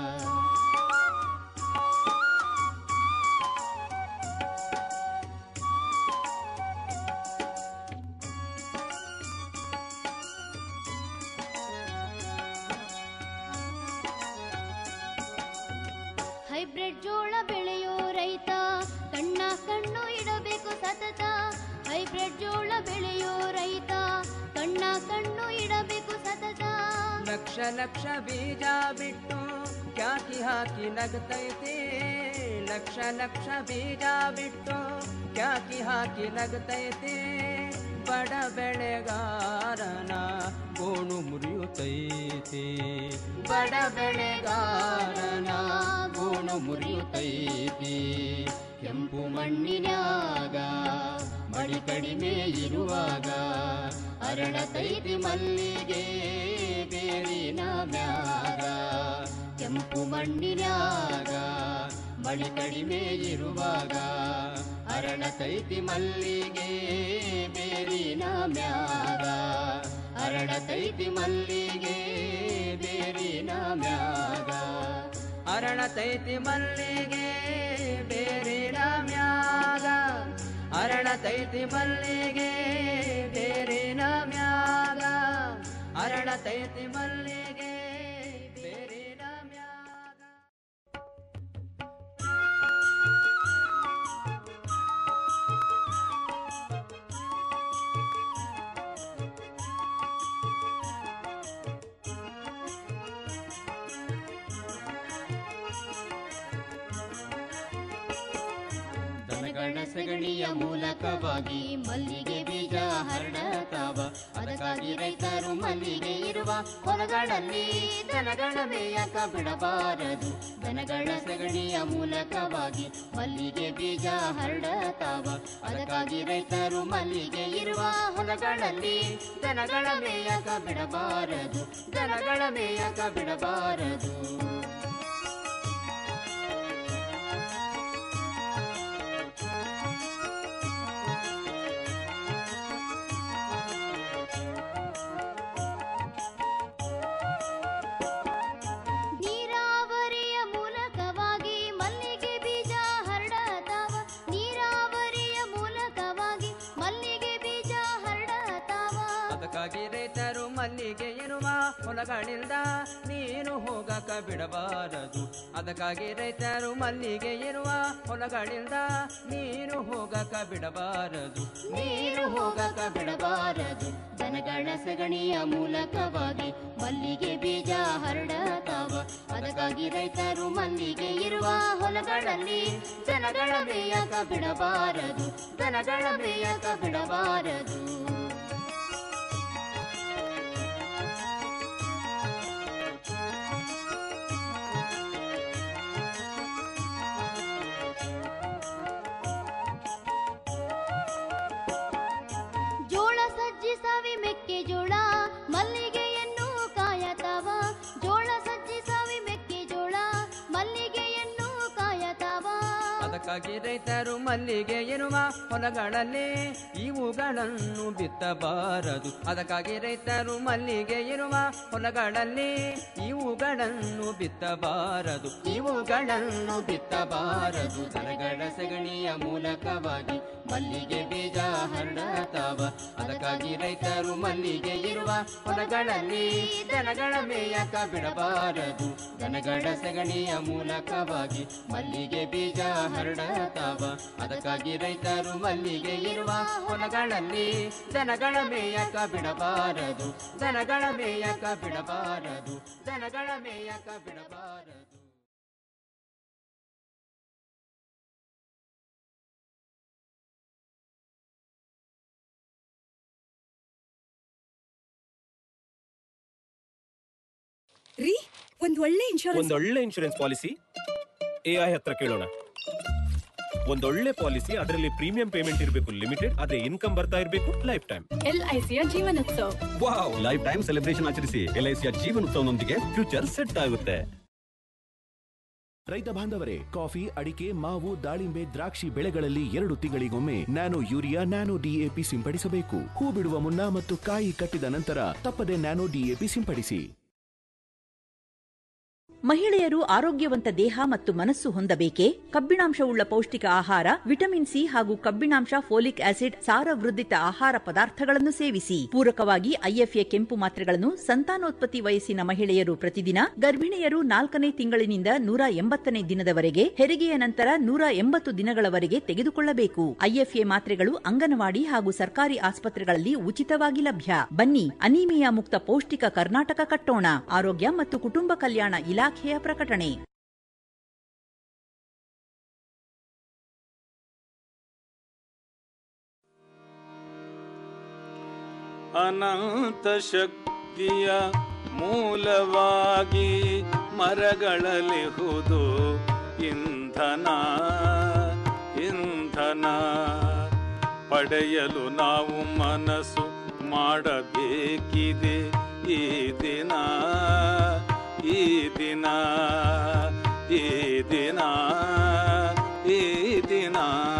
ಹೈಬ್ರಿಡ್ ಜೋಳ ಬೆಳೆಯೋ ರೈತ ಕಣ್ಣ ಕಣ್ಣು ಇಡಬೇಕು ಸತತ ಹೈಬ್ರಿಡ್ ಜೋಳ ಬೆಳೆಯೋ ರೈತ ಕಣ್ಣ ಕಣ್ಣು ಇಡಬೇಕು ಸತತ ಲಕ್ಷ ಲಕ್ಷ ಬೀಜ ಬಿಟ್ಟು ಕ್ಯಾಕಿ ಹಾಕಿ ನಗತೈತಿ ಲಕ್ಷ ಲಕ್ಷ ಬೀಜ ಬಿಟ್ಟು ಕ್ಯಾಕಿ ಹಾಕಿ ನಗತೈತಿ ಬಡ ಬೆಳೆಗಾರನ ಗೋಣು ಮುರಿಯುತ್ತೈತಿ ಬಡ ಬೆಳೆಗಾರನ ಗೋಣು ಮುರಿಯುತ್ತೈತಿ ಕೆಂಪು ಮಣ್ಣಿನ್ಯಾಗ ಮಳಿ ಕಡಿಮೆ ಇರುವಾಗ ಅರಳತೈತಿ ಮಲ್ಲಿಗೆ ಬೇರಿನ ಮ್ಯಾಗ ಕೆಂಪು ಮಣ್ಣಿನ್ಯಾಗ ಮಳಿ ಕಡಿಮೆ ಇರುವಾಗ ಅರಳತೈತಿ ಮಲ್ಲಿಗೆ ಬೇರಿನ ಮ್ಯಾಗ ಅರಳತೈತಿ ಮಲ್ಲಿಗೆ ಬೇರಿನ ಮ್ಯಾಗ ಅರಳತೈತಿ ಮಲ್ಲಿಗೆ ಬೇರಿನ ಮ್ಯಾಗ ಅರಳತೈತಿ ಮಲ್ಲಿಗೆ ಬೇರಿನ ಮ್ಯಾಗ ಅರಳತೈತಿ ಮಲ್ಲಿಗೆ ಬೇರಿನ ಮ್ಯಾಗ ದನಗಳ ಸಗಣಿಯ ಮೂಲಕವಾಗಿ ಮಲ್ಲಿಗೆ ಬೀಜ ಹರಡತಾವ ಅದಕ್ಕಾಗಿ ರೈತರು ಮಲ್ಲಿಗೆ ಇರುವ ಹೊಲಗಳಲ್ಲಿ ದನಗಳ ಮೇಯಕ ಬಿಡಬಾರದು ದನಗಳ ಸಗಣಿಯ ಮೂಲಕವಾಗಿ ಮಲ್ಲಿಗೆ ಬೀಜ ಹರಡತಾವ ಅದಕ್ಕಾಗಿ ರೈತರು ಮಲ್ಲಿಗೆ ಇರುವ ಹೊಲಗಳಲ್ಲಿ ದನಗಳ ಮೇಯಕ ಬಿಡಬಾರದು ದನಗಳ ಮೇಯಕ ಬಿಡಬಾರದು ನೀರಾವರಿಯ ಮೂಲಕವಾಗಿ ಮಲ್ಲಿಗೆ ಬೀಜ ಹರಡತಾವ ನೀರಾವರಿಯ ಮೂಲಕವಾಗಿ ಮಲ್ಲಿಗೆ ಬೀಜ ಹರಡತಾವ ಅದಕ್ಕಾಗಿ ರೈತರು ಮಲ್ಲಿಗೆ ಇರುವ ಹೊಲಗಳಿಂದ ನೀನು ಹೋಗಕ ಬಿಡಬಾರದು ಅದಕ್ಕಾಗಿ ರೈತರು ಮಲ್ಲಿಗೆ ಇರುವ ಹೊಲಗಳಿಂದ ನೀನು ಹೋಗಕ ಬಿಡಬಾರದು ನೀರು ಹೋಗಕ ಬಿಡಬಾರದು ದನಗಳ ಸಗಣಿಯ ಮೂಲಕವಾಗಿ ಮಲ್ಲಿಗೆ ಬೀಜ ಹರಡತಾವ ಅದಕ್ಕಾಗಿ ರೈತರು ಮಲ್ಲಿಗೆ ಇರುವ ಹೊಲಗಳಲ್ಲಿ ದನಗಳ ಮೇಯಕ ಬಿಡಬಾರದು ದನಗಳ ಮೇಯಕ ಬಿಡಬಾರದು ಜೋಳ ಸಜ್ಜಿ ಸವಿ ಮೆಕ್ಕೆಜೋಳ ಮಲ್ಲಿಗೆಯನ್ನು ಕಾಯತಾವ ಜೋಳ ಸಜ್ಜಿ ಸವಿ ಮೆಕ್ಕೆಜೋಳ ಮಲ್ಲಿಗೆಯನ್ನು ಕಾಯತಾವ ಅದಕ್ಕಾಗಿ ರೈತರು ಮಲ್ಲಿಗೆ ಇರುವ ಹೊಲಗಳಲ್ಲಿ ಇವುಗಳನ್ನು ಬಿತ್ತಬಾರದು ಅದಕ್ಕಾಗಿ ರೈತರು ಮಲ್ಲಿಗೆ ಇರುವ ಹೊಲಗಳಲ್ಲಿ ಇವುಗಳನ್ನು ಬಿತ್ತಬಾರದು ಇವುಗಳನ್ನು ಬಿತ್ತಬಾರದು ದನಗಳ ಸಗಣಿಯ ಮೂಲಕವಾಗಿ ಮಲ್ಲಿಗೆ ಬೀಜ ಹರಡತಾವ ಅದಕ್ಕಾಗಿ ರೈತರು ಮಲ್ಲಿಗೆ ಇರುವ ಹೊಲಗಳಲ್ಲಿ ದನಗಳ ಮೇಯಕ ಬಿಡಬಾರದು ದನಗಳ ಸಗಣಿಯ ಮೂಲಕವಾಗಿ ಮಲ್ಲಿಗೆ ಬೀಜ ಹರಡತಾವ ಅದಕ್ಕಾಗಿ ರೈತರು ಮಲ್ಲಿಗೆ ಇರುವ ಹೊಲಗಳಲ್ಲಿ ದನಗಳ ಮೇಯಕ ಬಿಡಬಾರದು ದನಗಳ ಮೇಯಕ ಬಿಡಬಾರದು ದನಗಳ ಮೇಯಕ ಬಿಡಬಾರದು ರೀ ಒಂದ್ ಒಳ್ಳೆ ಇನ್ಶೂರೆನ್ಸ್ ಒಂದೊಳ್ಳೆ ಇನ್ಶೂರೆನ್ಸ್ ಪಾಲಿಸಿ ಎಐ ಹತ್ರ ಕೇಳೋಣ ಒಂದೊಳ್ಳೆ ಪಾಲಿಸಿ ಅದರಲ್ಲಿ ಪ್ರೀಮಿಯಂ ಪೇಮೆಂಟ್ ಇರಬೇಕು ಲಿಮಿಟೆಡ್ ಅದೇ ಇನ್ಕಮ್ ಬರ್ತಾ ಇರಬೇಕು ಲೈಫ್ ಟೈಮ್ ಎಲ್ಐಸಿಯ Jeevanotsav wow lifetime celebration ಆಚರಿಸಿ ಎಲ್ಐಸಿಯ ಜೀವನೋತ್ಸವನೊಂದಿಗೆ ಫ್ಯೂಚರ್ ಸೆಟ್ ಆಗುತ್ತೆ ರೈತ ಬಾಂಧವರೇ ಕಾಫಿ ಅಡಿಕೆ ಮಾವು ದಾಳಿಂಬೆ ದ್ರಾಕ್ಷಿ ಬೆಳೆಗಳಲ್ಲಿ ಎರಡು ತಿಂಗಳಿಗೊಮ್ಮೆ ನ್ಯಾನೋ ಯೂರಿಯಾ ನ್ಯಾನೋ ಡಿಎಪಿ ಸಿಂಪಡಿಸಬೇಕು ಹೂ ಬಿಡುವ ಮುನ್ನ ಮತ್ತು ಕಾಯಿ ಕಟ್ಟಿದ ನಂತರ ತಪ್ಪದೆ ನ್ಯಾನೋ ಡಿಎಪಿ ಸಿಂಪಡಿಸಿ ಮಹಿಳೆಯರು ಆರೋಗ್ಯವಂತ ದೇಹ ಮತ್ತು ಮನಸ್ಸು ಹೊಂದಬೇಕೇ ಕಬ್ಬಿಣಾಂಶವುಳ್ಳ ಪೌಷ್ಟಿಕ ಆಹಾರ ವಿಟಮಿನ್ ಸಿ ಹಾಗೂ ಕಬ್ಬಿಣಾಂಶ ಫೋಲಿಕ್ ಆಸಿಡ್ ಸಾರವೃದ್ಧಿತ ಆಹಾರ ಪದಾರ್ಥಗಳನ್ನು ಸೇವಿಸಿ ಪೂರಕವಾಗಿ ಐಎಫ್ಎ ಕೆಂಪು ಮಾತ್ರೆಗಳನ್ನು ಸಂತಾನೋತ್ಪತ್ತಿ ವಯಸ್ಸಿನ ಮಹಿಳೆಯರು ಪ್ರತಿದಿನ ಗರ್ಭಿಣಿಯರು ನಾಲ್ಕನೇ ತಿಂಗಳಿನಿಂದ ನೂರ ಎಂಬತ್ತನೇ ದಿನದವರೆಗೆ ಹೆರಿಗೆಯ ನಂತರ ನೂರ ಎಂಬತ್ತು ದಿನಗಳವರೆಗೆ ತೆಗೆದುಕೊಳ್ಳಬೇಕು ಐಎಫ್ಎ ಮಾತ್ರೆಗಳು ಅಂಗನವಾಡಿ ಹಾಗೂ ಸರ್ಕಾರಿ ಆಸ್ಪತ್ರೆಗಳಲ್ಲಿ ಉಚಿತವಾಗಿ ಲಭ್ಯ ಬನ್ನಿ ಅನೀಮಿಯಾ ಮುಕ್ತ ಪೌಷ್ಟಿಕ ಕರ್ನಾಟಕ ಕಟ್ಟೋಣ ಆರೋಗ್ಯ ಮತ್ತು ಕುಟುಂಬ ಕಲ್ಯಾಣ ಇಲಾಖೆಯ ಪ್ರಕಟಣೆ ಅನಂತ ಶಕ್ತಿಯ ಮೂಲವಾಗಿ ಮರಗಳಲಿಹುದು ಇಂಧನ ಇಂಧನ ಪಡೆಯಲು ನಾವು ಮನಸ್ಸು ಮಾಡಬೇಕಿದೆ ಈ ದಿನ ಈ ದಿನ ಈ ದಿನ ಈ ದಿನ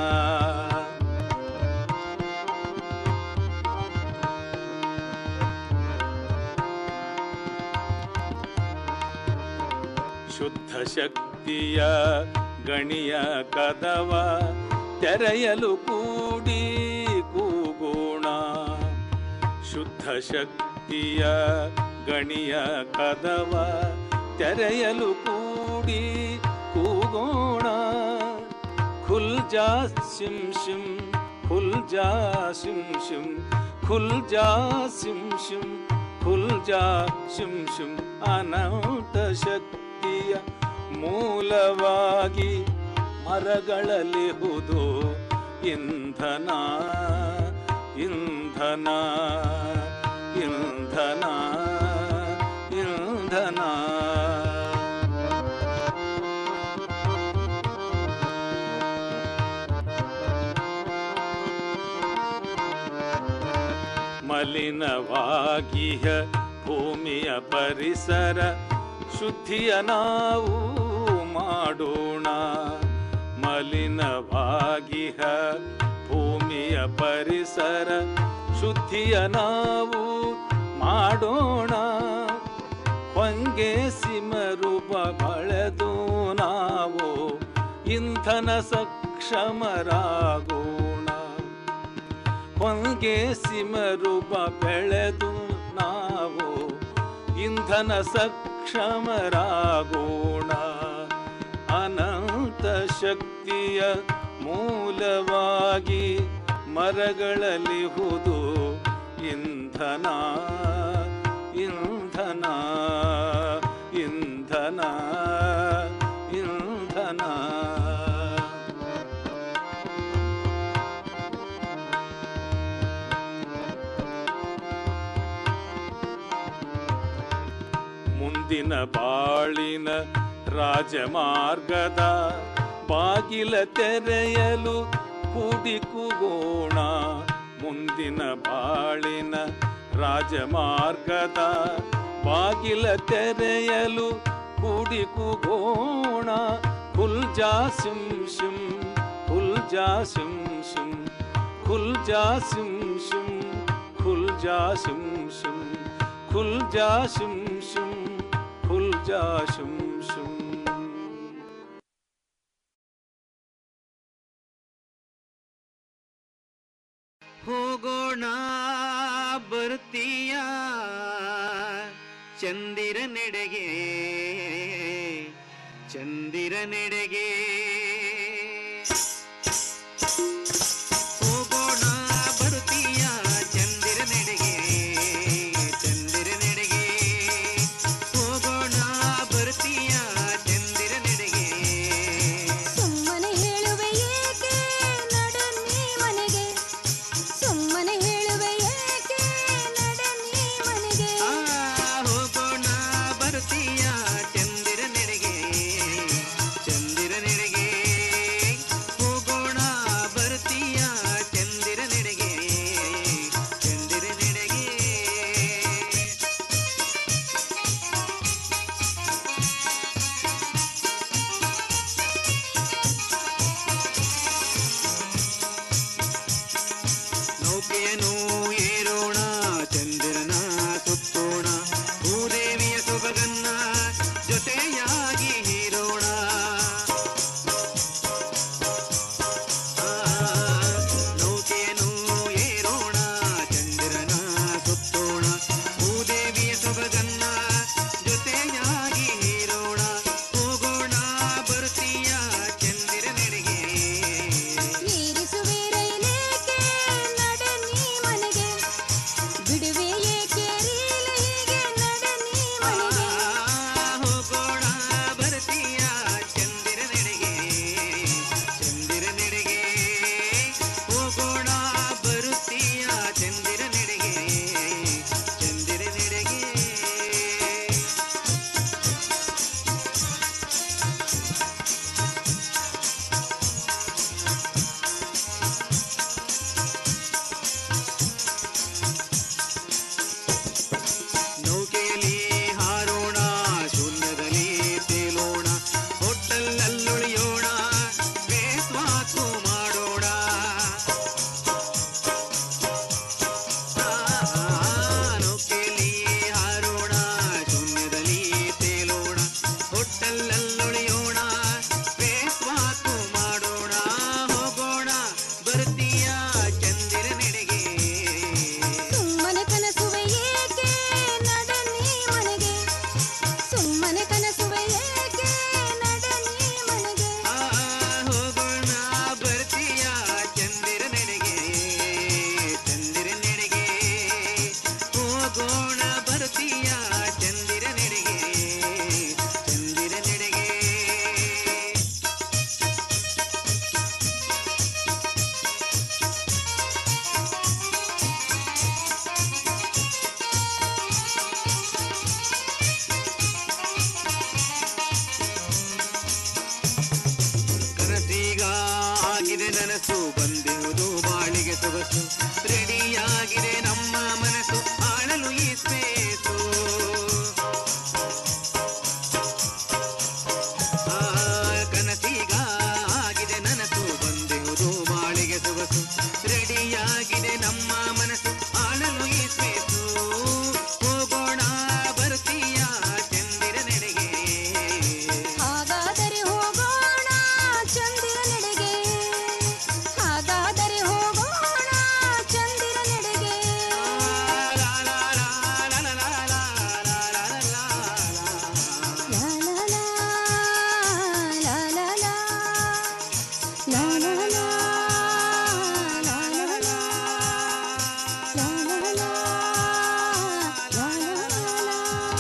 ಶುದ್ಧ ಶಕ್ತಿಯ ಗಣಿಯ ಕದವ ತೆರೆಯಲು ಕೂಡಿ ಕೂಗೋಣ ಶುದ್ಧ ಶಕ್ತಿಯ ಗಣಿಯ ಕದವ ತೆರೆಯಲು ಕೂಡಿ ಕೂಗೋಣ ಖುಲ್ ಜಾ ಸಿಂ ಶಿಂ ಖುಲ್ ಜಾ ಸಿಂ ಶಿಂ ಖುಲ್ ಜಾ ಸಿಂ ಶಿಂ ಖುಲ್ ಜಾ ಶಿಂ ಶಿಂ ಅನಂತ ಶಕ್ತಿಯ ಮೂಲವಾಗಿ ಮರಗಳಲಿಹುದು ಇಂಧನ ಇಂಧನ ಇಂಧನ ಇಂಧನ ಮಲಿನವಾಗಿಹ ಭೂಮಿಯ ಪರಿಸರ ಶುದ್ಧಿಯ ನಾವು ಮಾಡೋಣ ಮಲಿನವಾಗಿಹ ಭೂಮಿಯ ಪರಿಸರ ಶುದ್ಧಿಯ ನಾವು ಮಾಡೋಣ ಹೊಂಗೆ ಸಿಮರುಬ ಬಳೆದು ನಾವು ಇಂಧನ ಸಕ್ಷಮರಾಗೋಣ ಹೊಂಗೆ ಸಿಮರುಬ ಬೆಳೆದು ನಾವು ಇಂಧನ ಸಕ್ಷಮರಾಗೋಣ ಅನಂತ ಶಕ್ತಿಯ ಮೂಲವಾಗಿ ಮರಗಳಲಿಹುದು ಇಂಧನ ಇಂಧನ ಇಂಧನ ಇಂಧನ ಮುಂದಿನ ಬಾಳಿನ ರಾಜಮಾರ್ಗದ ಬಾಗಿಲ ತೆರೆಯಲು ಕೂಡಿ ಕೂಗೋಣ ಮುಂದಿನ ಬಾಳಿನ ರಾಜಮಾರ್ಗದ ಬಾಗಿಲ ತೆರೆಯಲು ಕೂಡಿ ಕೂಗೋಣ ಖುಲ್ ಜಾ ಸಿಂ ಶಿಂ ಖುಲ್ ಜಾ ಸಿಂ ಶಿಂ ಖುಲ್ ಜಾ ಸಿಂ ಶಿಂ ಖುಲ್ ಜಾ ಸಿಂ ಶಿಂ ಖುಲ್ ಜಾ ಶಿಂ ಶಿಂ ಖುಲ್ ಜಾ ಶಿಂ ಶಿಂ ಹೋಗೋಣ ಬರ್ತೀಯ ಚಂದಿರ ನೆಡೆಗೆ ಚಂದಿರ ನೆಡೆಗೆ ಹೋಗೋಣ ಬರ್ತೀಯ ಚಂದಿರ ನೆಡೆಗೆ ಚಂದಿರ ನೆಡೆಗೆ ಹೋಗೋಣ ಬರ್ತೀಯ ಚಂದಿರ ನೆಡೆಗೆ ಸುಮ್ಮನೆ ಹೇಳುವೆ ಏಕೆ ನಡನ್ನಿ ಮನೆಗೆ ಸುಮ್ಮನೆ ಹೇಳುವೆ ಏಕೆ ನಡನ್ನಿ ಮನೆಗೆ ಆ, ಹೋಗೋಣ ಬರ್ತೀಯ ಚಂದಿರ ನೆಡೆಗೆ ಚಂದಿರ ನೆಡೆಗೆ ಸೊಗಸು ರೆಡಿಯಾಗಿದೆ ನಮ್ಮ ಮನಸ್ಸು ಆಳಲು ಈ ಸ್ಪೇಸು ಆ, ಕನಸೀಗ ಆಗಿದೆ ನನಸು ಬಂದೆವುದು ಬಾಳಿಗೆ ಸೊಗಸು ರೆಡಿಯಾಗಿದೆ ನಮ್ಮ ಮನಸ್ಸು ಆಳಲು ಈ ಸ್ಪೇಸು ಹೋಗೋಣ ಬರ್ತೀಯ ಚಂದಿರ ನೆಡೆಗೆ ಹಾಗಾದರೆ ಹೋಗೋಣ ಚಂದಿರ ನೆಡೆಗೆ ಹಾಗಾದರೆ ಹೋಗೋಣ ಚಂದಿರ ನೆಡೆಗೆ ಲಾ ಲಾ ಲಾ, ಲಾ ಲಾ ಲಾ, ಲಾ ಲಾ ಲಾ, ಲಾ ಲಾ ಲಾ, ಲಾ ಲಾ ಲಾ, ಲಾ ಲಾ ಲಾ.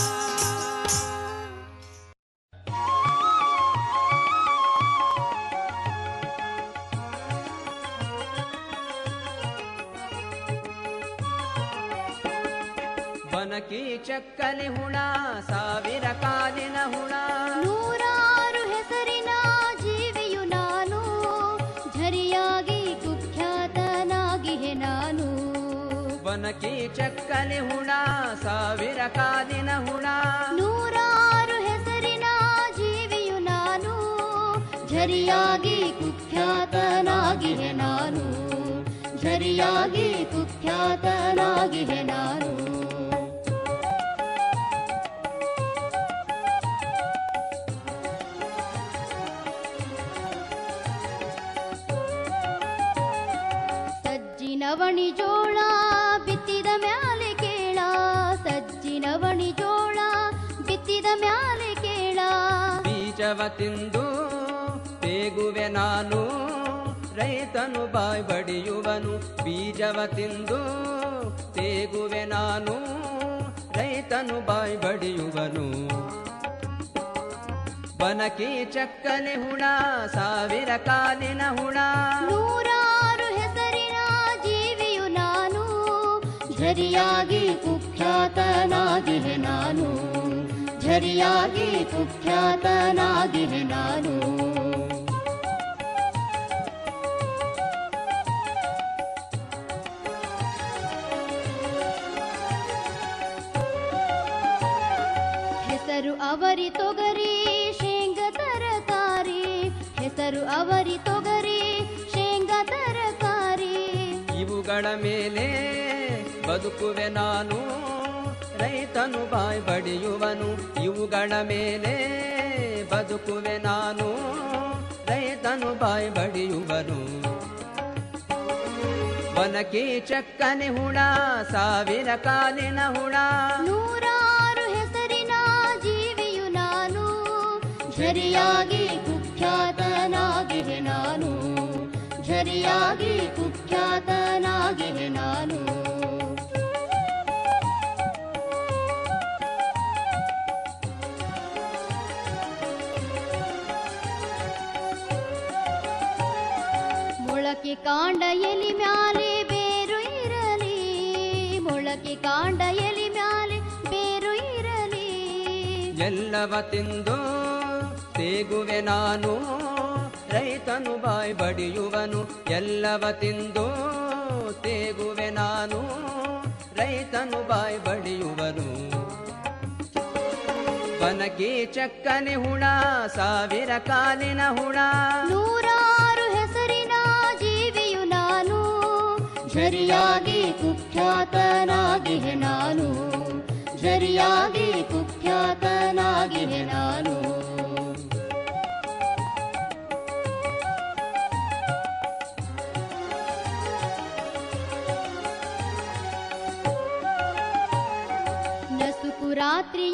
ಬನಕಿ ಚಕ್ಕಲಿ ಹುಣ ಸಾವಿರ ಕಾಲಿನ ಹುಣ ನೂರಾರು ಹೆಸರಿನ ಜೀವಿಯು ನಾನು ಝರಿಯಾಗಿ ಕುಖ್ಯಾತನಾಗಿಹೆ ನಾನು ಬನಕಿ ಚಕ್ಕಲಿ ಹುಣ ಸಾವಿರ ಕಾಲಿನ ಹುಣ ನೂರಾರು ಹೆಸರಿನ ಜೀವಿಯು ನಾನು ಝರಿಯಾಗಿ ಕುಖ್ಯಾತನಾಗಿಹೆ ನಾನು ಝರಿಯಾಗಿ ಕುಖ್ಯಾತನಾಗಿಹೆ ನಾನು ಸಜ್ಜಿನವಣಿ ಜೋಳ ಬಿತ್ತಿದ ಮ್ಯಾಲೆ ಕೇಳ ಸಜ್ಜಿನವಣಿ ಜೋಳ ಬಿತ್ತಿದ ಮ್ಯಾಲೆ ಕೇಳ ಬೀಜವ ತಿಂದು ತೇಗುವೆ ನಾನು ರೈತನು ಬಾಯ್ ಬಡಿಯುವನು ಬೀಜವ ತಿಂದು ತೇಗುವೆ ನಾನು ರೈತನು ಬಾಯ್ ಬಡಿಯುವನು ಬನಕಿ ಚಕ್ಕನೆ ಹುಣ ಸಾವಿರ ಕಾಲಿನ ಹುಣ ನೂರಾರು ಹೆಸರಿನ ಜೀವಿಯು ನಾನು ಝರಿಯಾಗಿ ಕುಖ್ಯಾತನಾಗಿಹೆ ನಾನು ಝರಿಯಾಗಿ ಕುಖ್ಯಾತನಾಗಿಹೆ ನಾನು ಹೆಸರು ಅವರಿ ತೊಗರಿ ಶೇಂಗ ತರಕಾರಿ ಹೆಸರು ಅವರಿ ತೊಗರಿ ಶೇಂಗ ತರಕಾರಿ ಇವುಗಳ ಮೇಲೆ ಬದುಕುವೆ ನಾನು ರೈತನು ಬಾಯ್ ಬಡಿಯುವನು ಇವುಗಳ ಮೇಲೆ ಬದುಕುವೆ ನಾನು ರೈತನು ಬಾಯ್ ಬಡಿಯುವನು ಬನಕಿ ಚಕ್ಕನೆ ಹುಣ ಸಾವಿರ ಕಾಲಿನ ಹುಣ ನೂರಾರು ಹೆಸರಿನ ಜೀವಿಯು ನಾನು ಝರಿಯಾಗಿ ಕುಖ್ಯಾತನಾಗಿಹೆ ನಾನು ಝರಿಯಾಗಿ ಕುಖ್ಯಾತನಾಗಿಹೆ ನಾನು ಮೊಳಕೆ ಕಾಂಡ ಎಲಿ ಮ್ಯಾಲೆ ಬೇರು ಇರಲಿ ಮೊಳಕೆ ಕಾಂಡ ಎಲಿ ಮ್ಯಾಲೆ ಬೇರು ಇರಲಿ ಎಲ್ಲವ ತಿಂದು ತೇಗುವೆ ನಾನು ರೈತನು ಬಾಯ್ ಬಡಿಯುವನು ಎಲ್ಲವ ತಿಂದು ತೇಗುವೆ ನಾನು ರೈತನು ಬಾಯ್ ಬಡಿಯುವನು ಬನಕಿ ಚಕ್ಕನೆ ಹುಣ ಸಾವಿರ ಕಾಲಿನ ಹುಣ ನೂರಾರು ಹೆಸರಿನ ಜೀವಿಯು ನಾನು ಝರಿಯಾಗಿ ಕುಖ್ಯಾತನಾಗಿಹೆ ನಾನು ಝರಿಯಾಗಿ ಕುಖ್ಯಾತನಾಗಿಹೆ ನಾನು ನಸುಕು ರಾತ್ರಿ